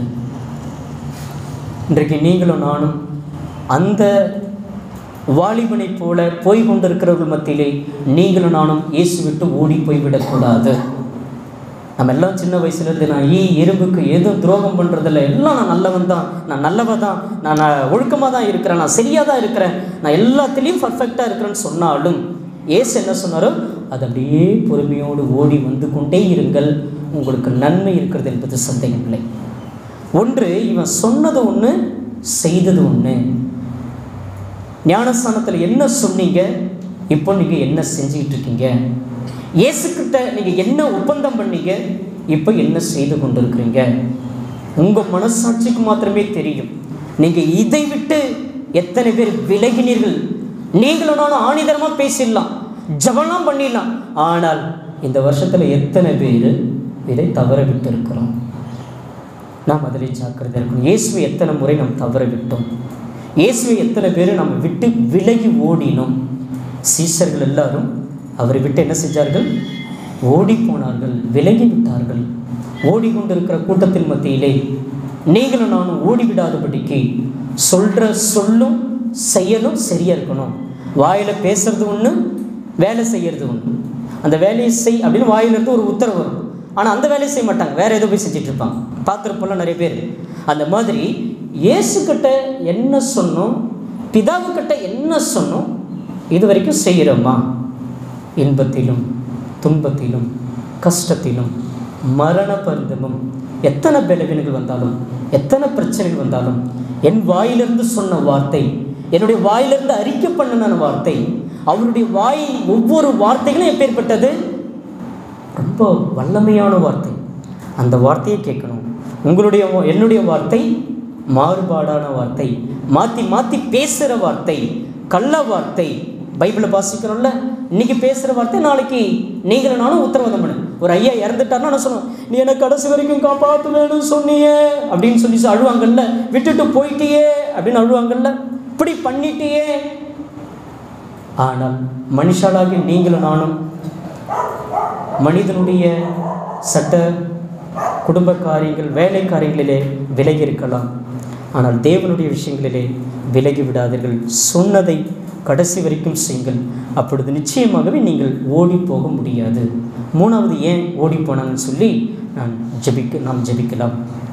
இன்றைக்கு நீங்களும் நானும் அந்த வாலிபனைப் போல போய் கொண்டிருக்கிறவர்கள் மத்தியிலே நீங்களும் நானும் இயேசு விட்டு ஓடி போய்விடக்கூடாது நம்ம எல்லாம் சின்ன வயசுலேருந்து நான் ஈ எறும்புக்கு எதுவும் துரோகம் பண்ணுறதில்ல எல்லாம் நான் நல்லவன் தான் நான் நல்லவ தான் நான் ஒழுக்கமாக தான் இருக்கிறேன் நான் சரியாக தான் இருக்கிறேன் நான் எல்லாத்துலேயும் பர்ஃபெக்டாக இருக்கிறேன்னு சொன்னாலும் ஏசு என்ன சொன்னாரோ அது அப்படியே பொறுமையோடு ஓடி வந்து கொண்டே இருங்கள் உங்களுக்கு நன்மை இருக்கிறது என்பது சந்தேகமில்லை ஒன்று இவன் சொன்னது ஒன்று செய்தது ஒன்று ஞானஸ்தானத்தில் என்ன சொன்னீங்க இப்போ நீங்கள் என்ன செஞ்சுக்கிட்டு இருக்கீங்க இயேசுக்கிட்ட நீங்கள் என்ன ஒப்பந்தம் பண்ணீங்க இப்போ என்ன செய்து கொண்டிருக்கிறீங்க உங்கள் மனசாட்சிக்கு மாத்திரமே தெரியும் நீங்கள் இதை விட்டு எத்தனை பேர் விலகினீர்கள் நீங்களும் நானும் ஆணிதரமாக பேசிடலாம் ஜபம்லாம் பண்ணிடலாம் ஆனால் இந்த வருஷத்தில் எத்தனை பேர் இதை தவற விட்டு இருக்கிறோம் நாம் அதில் ஜாக்கிரதை இருக்கணும் இயேசுவை எத்தனை முறை நாம் தவற விட்டோம் இயேசுவை எத்தனை பேர் நம்ம விட்டு விலகி ஓடினோம் சீசர்கள் எல்லாரும் அவரை விட்டு என்ன செஞ்சார்கள் ஓடி போனார்கள் விலகி விட்டார்கள் ஓடிக்கொண்டிருக்கிற கூட்டத்தின் மத்தியிலே நீங்களும் நானும் ஓடிவிடாதபடிக்கு சொல்கிற சொல்லும் செயலும் சரியாக இருக்கணும் வாயில் பேசுறது ஒன்று வேலை செய்யறது ஒன்று அந்த வேலையை செய் அப்படின்னு வாயிலிருந்து ஒரு உத்தரவு வரும் ஆனால் அந்த வேலையை செய்ய மாட்டாங்க வேற ஏதோ போய் செஞ்சுட்டு இருப்பாங்க பார்த்துருப்போம்ல நிறைய பேர் அந்த மாதிரி இயேசுக்கிட்ட என்ன சொன்னோம் பிதாவுக்கிட்ட என்ன சொன்னோம் இது வரைக்கும் செய்கிறோமா இன்பத்திலும் துன்பத்திலும் கஷ்டத்திலும் மரண பரிதமும் எத்தனை பலவீனங்கள் வந்தாலும் எத்தனை பிரச்சனைகள் வந்தாலும் என் வாயிலிருந்து சொன்ன வார்த்தை என்னுடைய வாயிலிருந்து அறிக்கை பண்ணின வார்த்தை அவருடைய வாய் ஒவ்வொரு வார்த்தைகளும் எப்பேற்பட்டது ரொம்ப வல்லமையான வார்த்தை அந்த வார்த்தையை கேட்கணும் உங்களுடைய வா- என்னுடைய வார்த்தை மாறுபாடான வார்த்தை மாற்றி மாற்றி பேசுகிற வார்த்தை கள்ள வார்த்தை பைபிளை வாசிக்கிறோம்ல இன்னைக்கு பேசுகிற வார்த்தை நாளைக்கு நீங்களும் நானும் உத்தரவாதம் பண்ணு ஒரு ஐயா இறந்துட்டாருன்னா நான் சொல்லுவேன் நீ எனக்கு கடைசி வரைக்கும் காப்பாற்ற வேணும்னு சொன்னியே அப்படின்னு சொல்லி அழுவாங்கல்ல விட்டுட்டு போயிட்டியே அப்படின்னு அழுவாங்கல்ல இப்படி பண்ணிட்டியே ஆனால் மனுஷாலாகி நீங்களும் நானும் மனிதனுடைய சட்ட குடும்ப காரியங்கள் வேலை காரியங்களிலே விலகி இருக்கலாம் ஆனால் தேவனுடைய விஷயங்களிலே விலகி விடாதீர்கள் சொன்னதை கடைசி வரைக்கும் செய்யுங்கள் அப்பொழுது நிச்சயமாகவே நீங்கள் ஓடி போக முடியாது மூணாவது ஏன் ஓடி போனாங்கன்னு சொல்லி நான் ஜெபிக்க நாம் ஜெபிக்கலாம்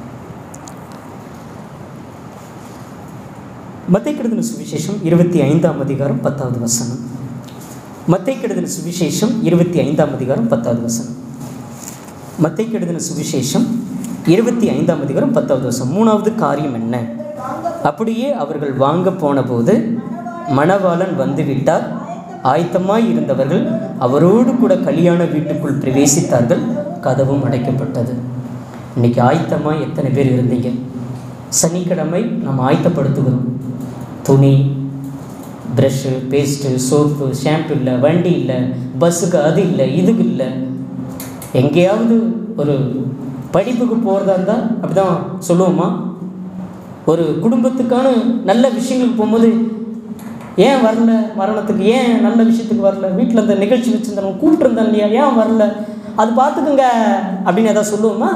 மத்தை கெடுதல் சுவிசேஷம் இருபத்தி ஐந்தாம் அதிகாரம் பத்தாவது வசனம் மத்தை கெடுதல் சுவிசேஷம் இருபத்தி ஐந்தாம் அதிகாரம் பத்தாவது வசனம் மத்தை கெடுதல் சுவிசேஷம் இருபத்தி ஐந்தாம் அதிகாரம் பத்தாவது வசனம் மூணாவது காரியம் என்ன அப்படியே அவர்கள் வாங்க போன போது மணவாளன் வந்துவிட்டார் ஆயத்தமாய் இருந்தவர்கள் அவரோடு கூட கல்யாண வீட்டுக்குள் பிரவேசித்தார்கள் கதவும் அடைக்கப்பட்டது இன்னைக்கு ஆயத்தமாய் எத்தனை பேர் இருந்தீங்க சனிக்கிழமை நாம் ஆயத்தப்படுத்துகிறோம் துணி ப்ரஷ்ஷு பேஸ்ட்டு சோப்பு ஷாம்பு இல்லை வண்டி இல்லை பஸ்ஸுக்கு அது இல்லை இதுக்கு இல்லை எங்கேயாவது ஒரு படிப்புக்கு போகிறதா இருந்தால் அப்படி தான் சொல்லுவோமா ஒரு குடும்பத்துக்கான நல்ல விஷயங்களுக்கு போகும்போது ஏன் வரல மரணத்துக்கு ஏன் நல்ல விஷயத்துக்கு வரல வீட்டில் இந்த நிகழ்ச்சி வச்சுருந்தவங்க கூப்பிட்டுருந்தேன் இல்லையா ஏன் வரல அது பார்த்துக்குங்க அப்படின்னு எதாவது சொல்லுவோமா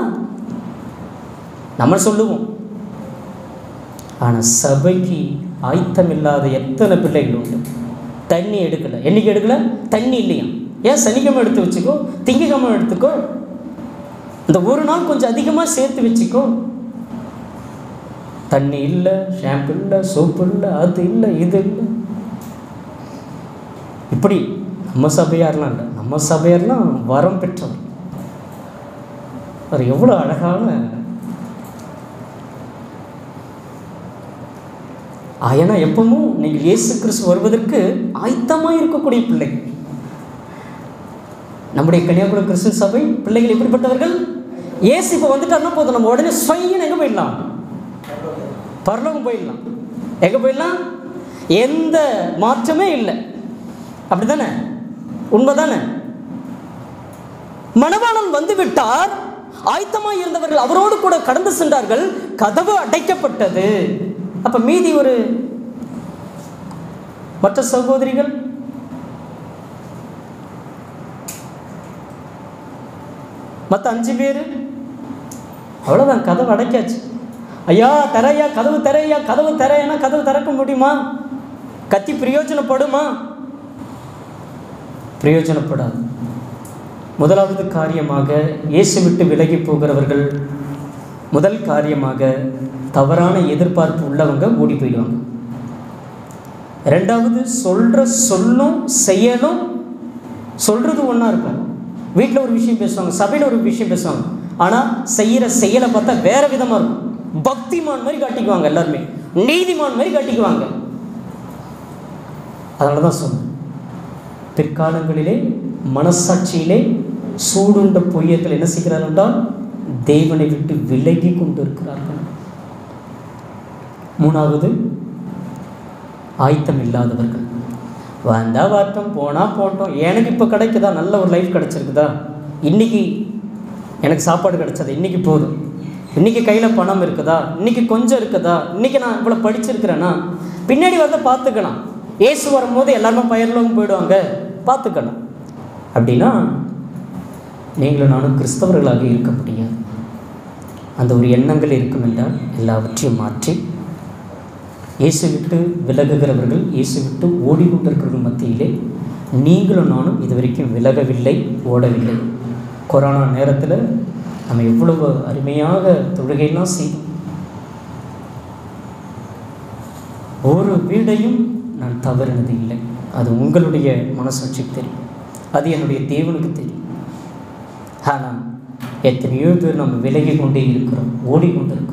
நம்ம சொல்லுவோம் ஆனால் சபைக்கு ஆயத்தம் இல்லாத எத்தனை பிள்ளைகள் உண்டு தண்ணி எடுக்கலை என்னைக்கு எடுக்கல தண்ணி இல்லையா ஏன் சனிக்கிழமை எடுத்து வச்சுக்கோ திங்கக்கிழமை எடுத்துக்கோ இந்த ஒரு நாள் கொஞ்சம் அதிகமாக சேர்த்து வச்சுக்கோ தண்ணி இல்லை ஷாம்பு இல்லை சோப்பு இல்லை அது இல்லை இது இல்லை இப்படி நம்ம சபையார்லாம் இல்லை நம்ம சபையார்லாம் வரம் பெற்றவர் அவர் எவ்வளோ அழகான ஏன்னா எப்பவும் நீங்கள் இயேசு கிறிஸ்து வருவதற்கு ஆயத்தமாக இருக்கக்கூடிய பிள்ளை நம்முடைய கன்னியாகுமரி கிறிஸ்துவ சபை பிள்ளைகள் எப்படிப்பட்டவர்கள் இயேசு இப்போ வந்துட்டாருன்னா போதும் நம்ம உடனே ஸ்வைன்னு எங்கே போயிடலாம் பரலோகம் போயிடலாம் எங்கே போயிடலாம் எந்த மாற்றமே இல்லை அப்படி தானே உண்மைதானே மணவாளன் வந்து விட்டார் ஆயத்தமாக இருந்தவர்கள் அவரோடு கூட கடந்து சென்றார்கள் கதவு அடைக்கப்பட்டது அப்ப மீதி ஒரு மற்ற சகோதரிகள் மற்ற அஞ்சு பேர் அவ்வளோதான் கதவு அடைக்காச்சு ஐயா தரையா கதவு தரையா கதவு தரையானா கதவு திறக்க முடியுமா கத்தி பிரயோஜனப்படுமா பிரயோஜனப்படாது முதலாவது காரியமாக இயேசு விட்டு விலகி போகிறவர்கள் முதல் காரியமாக தவறான எதிர்பார்ப்பு உள்ளவங்க ஓடி போயிடுவாங்க ரெண்டாவது சொல்கிற சொல்லும் செயலும் சொல்கிறது ஒன்றா இருக்கும் வீட்டில் ஒரு விஷயம் பேசுவாங்க சபையில் ஒரு விஷயம் பேசுவாங்க ஆனால் செய்கிற செயலை பார்த்தா வேற விதமாக இருக்கும் பக்திமான் மாதிரி காட்டிக்குவாங்க எல்லாருமே நீதிமான் மாதிரி காட்டிக்குவாங்க அதனால தான் சொன்னேன் பிற்காலங்களிலே மனசாட்சியிலே சூடுண்ட பொய்யர்கள் என்ன செய்கிறார்கள் என்றால் தேவனை விட்டு விலகி கொண்டு இருக்கிறார்கள் மூணாவது ஆயத்தம் இல்லாதவர்கள் வந்தா வரட்டும் போனால் போட்டோம் எனக்கு இப்போ கிடைக்குதா நல்ல ஒரு லைஃப் கிடச்சிருக்குதா இன்னைக்கு எனக்கு சாப்பாடு கிடைச்சது இன்னைக்கு போதும் இன்னைக்கு கையில் பணம் இருக்குதா இன்னைக்கு கொஞ்சம் இருக்குதா இன்னைக்கு நான் இவ்வளோ படிச்சிருக்கிறேன்னா பின்னாடி வரத பார்த்துக்கலாம் ஏசு வரும்போது எல்லாருமே பயிர்களும் போயிடுவாங்க பார்த்துக்கலாம் அப்படின்னா நீங்களும் நானும் கிறிஸ்தவர்களாக இருக்க முடியாது அந்த ஒரு எண்ணங்கள் இருக்கும் என்றால் எல்லாவற்றையும் மாற்றி இயேசு விட்டு விலகுகிறவர்கள் இயேசு விட்டு ஓடிக்கொண்டிருக்கிறவர்கள் மத்தியிலே நீங்களும் நானும் இதுவரைக்கும் விலகவில்லை ஓடவில்லை கொரோனா நேரத்தில் நம்ம எவ்வளவு அருமையாக தொழுகையெல்லாம் செய்தோம் ஒரு வீடையும் நான் தவறினது இல்லை அது உங்களுடைய மனசாட்சிக்கு தெரியும் அது என்னுடைய தேவனுக்கு தெரியும் ஆனால் எத்தனையோ பேர் நம்ம விலகி கொண்டே இருக்கிறோம் ஓடிக்கொண்டு இருக்கிறோம்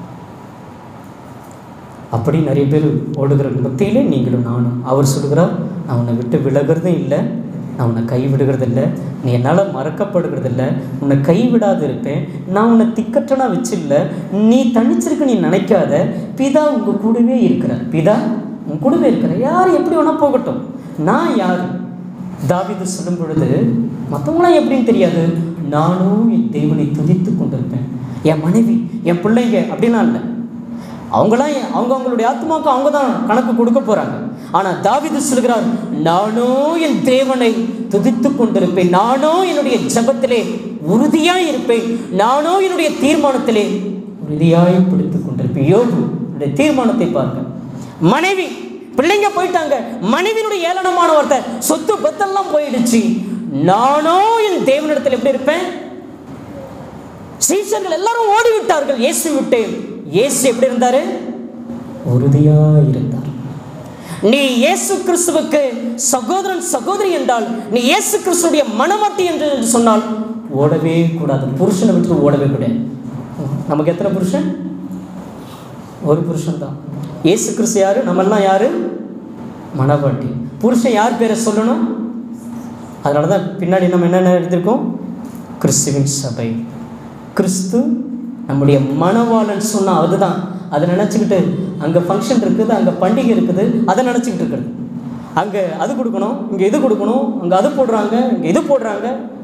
அப்படி நிறைய பேர் ஓடுகிற மத்தியிலே நீங்களும் நானும் அவர் சொல்கிறார் நான் உன்னை விட்டு விலகிறதும் இல்லை நான் உன்னை கைவிடுகிறது இல்லை நீ என்னால் மறக்கப்படுகிறது இல்லை உன்னை கைவிடாது இருப்பேன் நான் உன்னை திக்கற்றனா வச்சில்ல நீ தனிச்சிருக்க நீ நினைக்காத பிதா உங்கள் கூடவே இருக்கிறார் பிதா உன் கூடவே இருக்கிறார் யார் எப்படி வேணா போகட்டும் நான் யார் தாவிது சொல்லும் பொழுது மற்றவங்களாம் எப்படின்னு தெரியாது நானும் என் தேவனை துதித்து கொண்டிருப்பேன் என் மனைவி என் பிள்ளைங்க அப்படின்னா இல்லை அவங்களாம் என்- அவங்க அவங்களுடைய ஆத்மாவுக்கு அவங்க தான் கணக்கு கொடுக்க போறாங்க ஆனா தாவீது சொல்கிறார் நானோ என் தேவனை துதித்து கொண்டிருப்பேன் நானோ என்னுடைய ஜெபத்திலே உறுதியாய் இருப்பேன் நானோ என்னுடைய தீர்மானத்திலே உறுதியாய் பிடித்துக் கொண்டிருப்பேன் யோபு என்னுடைய தீர்மானத்தை பாருங்க மனைவி பிள்ளைங்க போயிட்டாங்க மனைவியினுடைய ஏளனமான வார்த்தை சொத்து பத்தெல்லாம் போயிடுச்சு நானோ என் தேவனிடத்தில் எப்படி இருப்பேன் சீசர்கள் எல்லாரும் ஓடி விட்டார்கள் இயேசு விட்டு இயேசு எப்படி இருந்தாரு உறுதியா இருந்தார் நீ இயேசு கிறிஸ்துவுக்கு சகோதரன் சகோதரி என்றால் நீ இயேசு கிறிஸ்துடைய மனமாட்டி என்று சொன்னால் ஓடவே கூடாது புருஷனை விட்டு ஓடவே கூடாது நமக்கு எத்தனை புருஷன் ஒரு புருஷன் தான் இயேசு கிறிஸ்து யாரு நம்மெல்லாம் யாரு மனவாட்டி புருஷன் யார் பேரை சொல்லணும் அதனால தான் பின்னாடி நம்ம என்னென்ன எழுதியிருக்கோம் கிறிஸ்துவின் சபை கிறிஸ்து நம்முடைய மணவாளன் சொன்னால் அதுதான் அதை நினச்சிக்கிட்டு அங்கே ஃபங்க்ஷன் இருக்குது அங்கே பண்டிகை இருக்குது அதை நினச்சிக்கிட்டு இருக்கிறது அங்கே அது கொடுக்கணும் இங்கே இது கொடுக்கணும் அங்கே அது போடுறாங்க இங்கே இது போடுறாங்க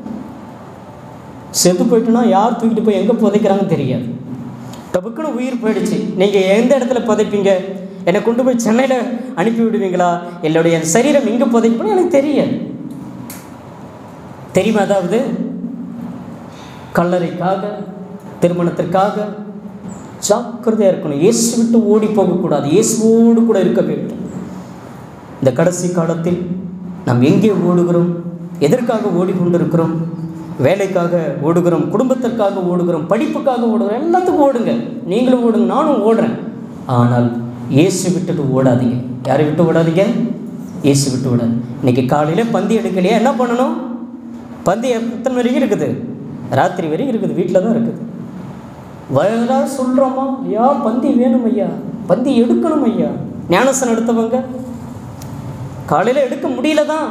செத்து போயிட்டுனா யார் தூக்கிட்டு போய் எங்கே புதைக்கிறாங்கன்னு தெரியாது டபுக்குன்னு உயிர் போயிடுச்சு நீங்கள் எந்த இடத்துல புதைப்பீங்க என்னை கொண்டு போய் சென்னையில் அனுப்பி விடுவீங்களா என்னுடைய சரீரம் எங்கே புதைக்கப்படும் எனக்கு தெரியாது தெரியுமா அதாவது கல்லறைக்காக திருமணத்திற்காக ஜாக்கிரதையாக இருக்கணும் இயேசு விட்டு ஓடி போகக்கூடாது இயேசுவோடு கூட இருக்க வேண்டும் இந்த கடைசி காலத்தில் நாம் எங்கே ஓடுகிறோம் எதற்காக ஓடிக்கொண்டிருக்கிறோம் வேலைக்காக ஓடுகிறோம் குடும்பத்திற்காக ஓடுகிறோம் படிப்புக்காக ஓடுகிறோம் எல்லாத்துக்கும் ஓடுங்க நீங்களும் ஓடுங்க நானும் ஓடுறேன் ஆனால் இயேசு விட்டுட்டு ஓடாதீங்க யாரை விட்டு ஓடாதீங்க இயேசு விட்டு ஓடாது இன்னைக்கு காலையில் பந்தி எடுக்கலையா என்ன பண்ணணும் பந்தி எத்தனை வரைக்கும் இருக்குது ராத்திரி வரைக்கும் இருக்குது வீட்டில் தான் இருக்குது வயதாக சொல்கிறோமா ஐயா பந்தி வேணும் ஐயா பந்தி எடுக்கணும் ஐயா ஞானசனம் எடுத்தவங்க காலையில் எடுக்க முடியல தான்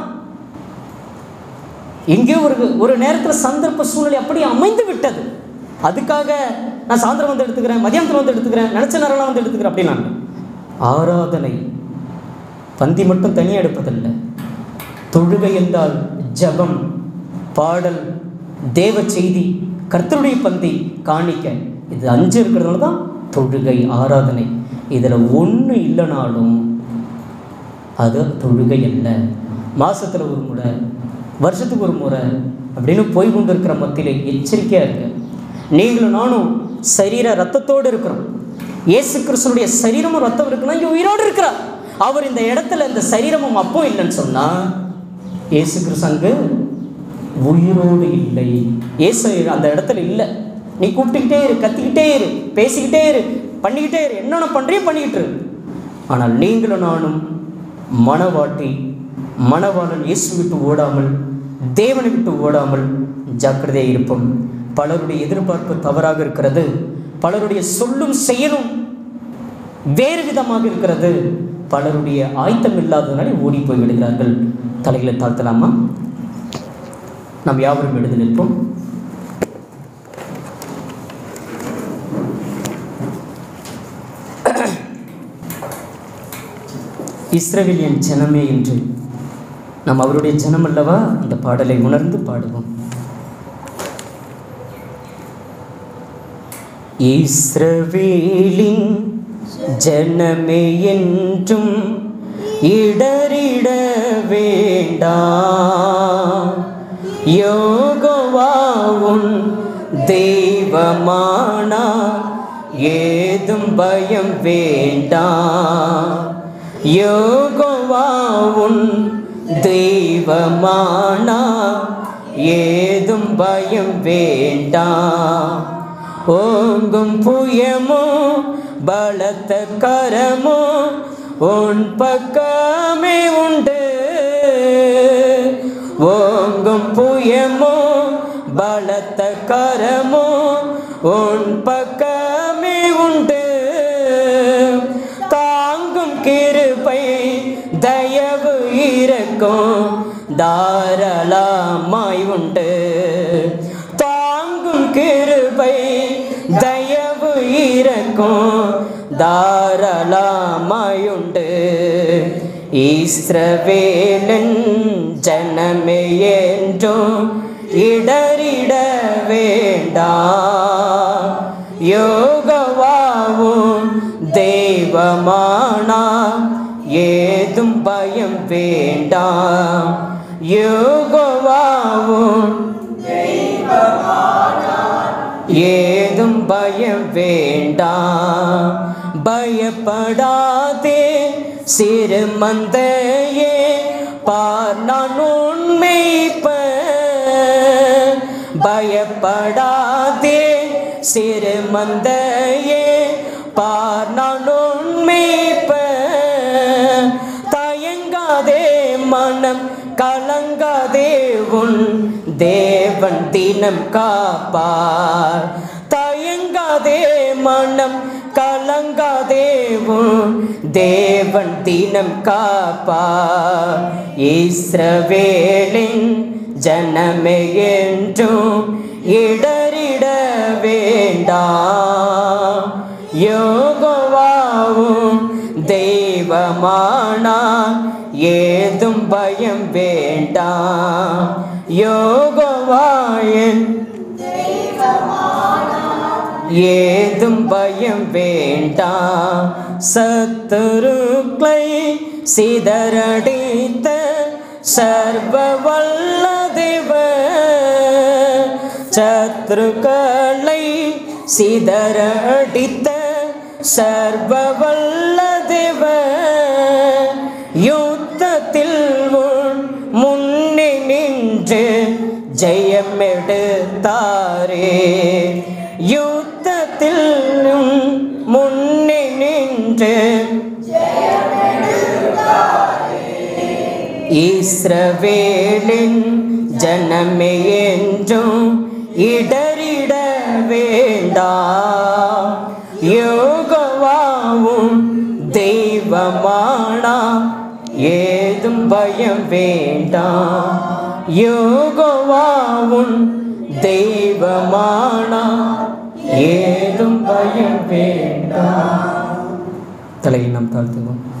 எங்கேயோ ஒரு ஒரு நேரத்தில் சந்தர்ப்ப சூழ்நிலை அப்படியே அமைந்து விட்டது அதுக்காக நான் சாயந்தரம் வந்து எடுத்துக்கிறேன் மதியானத்தில் வந்து எடுத்துக்கிறேன் நினச்ச நேரம்லாம் வந்து எடுத்துக்கிறேன் அப்படின்னா ஆராதனை பந்தி மட்டும் தனியாக எடுப்பதில்லை தொழுகை என்றால் ஜபம் பாடல் தேவ செய்தி கர்த்தருடைய பந்தி காணிக்க இது அஞ்சு இருக்கிறதுனால தான் தொழுகை ஆராதனை இதில் ஒன்று இல்லைனாலும் அது தொழுகை அல்ல மாசத்துல ஒரு முறை வருஷத்துக்கு ஒரு முறை அப்படின்னு போய் கொண்டு இருக்கிற மத்தியில எச்சரிக்கையாக இருங்க நீங்களும் நானும் சரீர ரத்தத்தோடு இருக்கிறோம் இயேசு கிறிஸ்துனுடைய சரீரமும் ரத்தம் இருக்குன்னா இங்கே உயிரோடு இருக்கிறார் அவர் இந்த இடத்துல இந்த சரீரமும் அப்போ இல்லைன்னு சொன்னா இயேசு கிறிஸ்து அங்கு உயிரோடு இல்லை இயேசு அந்த இடத்துல இல்லை நீ கூப்பிட்டுக்கிட்டே இரு கத்திக்கிட்டே இரு பேசிக்கிட்டே இரு பண்ணிக்கிட்டே இரு என்னென்ன பண்ணுறியோ பண்ணிக்கிட்டு இரு ஆனால் நீங்களும் நானும் மனவாட்டி மணவாளன் இயேசு விட்டு ஓடாமல் தேவனை விட்டு ஓடாமல் ஜாக்கிரதையாக இருப்போம் பலருடைய எதிர்பார்ப்பு தவறாக இருக்கிறது பலருடைய சொல்லும் செயலும் வேறு விதமாக இருக்கிறது பலருடைய ஆயத்தம் இல்லாததுனாலே ஓடி போய் விடுகிறார்கள் தலைகளை தாழ்த்தலாமா நாம் யாவரும் எழுதி நிற்போம் இஸ்ரவேலியன் ஜனமே என்று நாம் அவருடைய ஜனம் அல்லவா அந்த பாடலை உணர்ந்து பாடுவோம் இஸ்ரவேலின் ஜனமே என்றும் இடறிட வேண்டாம் யோகவாவுன் தெய்வமானா ஏதும் பயம் வேண்டாம் யோகவாவுன் தெய்வமானா ஏதும் பயம் வேண்டாம் ஓங்கும் புயமோ பலத்த கரமோ உன் பக்கமே உண்டு ஓங்கும் புயமோ பலத்த கரமோ உன் பக்கமே உண்டு தாங்கும் கிருபை தயவு இருக்கும் தாராளமாய் உண்டு தாங்கும் கிருபை தயவு இருக்கும் தாராளமாயுண்டு ஈஸ்ரவேலன் ஜனமே என்றும் இடறிட வேண்டாம் யோகவாவும் தெய்வமானா ஏதும் பயம் வேண்டாம் யோகவாவும் ஏதும் பயம் வேண்டாம் பயப்படாதே சிறு மந்தையே பார் நான் உண்மைப்ப பயப்படாதே சிறு மந்தையே பார் நான் உண்மைப்ப தயங்காதே மனம் கலங்காதே உன் தேவன் தினம் காப்பார் தயங்காதே மனம் கலங்காதே உன் தேவன் தினம் காப்பார் இஸ்ரவேலின் ஜனமே என்றும் இடறிட வேண்டாம் யோகவாவும் தெய்வமானா ஏதும் பயம் வேண்டாம் யோகவாயன் ஏதும் பயம் வேண்டாம் சத்துருக்களை சிதறடித்த சர்வ வல்ல தேவன் சத்ருக்களை சிதறடித்த சர்வ வல்ல தேவன் யுத்தத்தில் உன் முன்னே நின்று ஜெயம் எடுத்தாரே யுத்தத்தில் உன் முன்னே நின்று இஸ்ரவேலின் ஜனமே என்றும் இடறிட வேண்டாம் யோகவாவும் தெய்வமானா ஏதும் பயம் வேண்டாம் யோகோவா உன் தெய்வமானா ஏதும் பயம் வேண்டாம் தலையை நாம் தாழ்த்துவோம்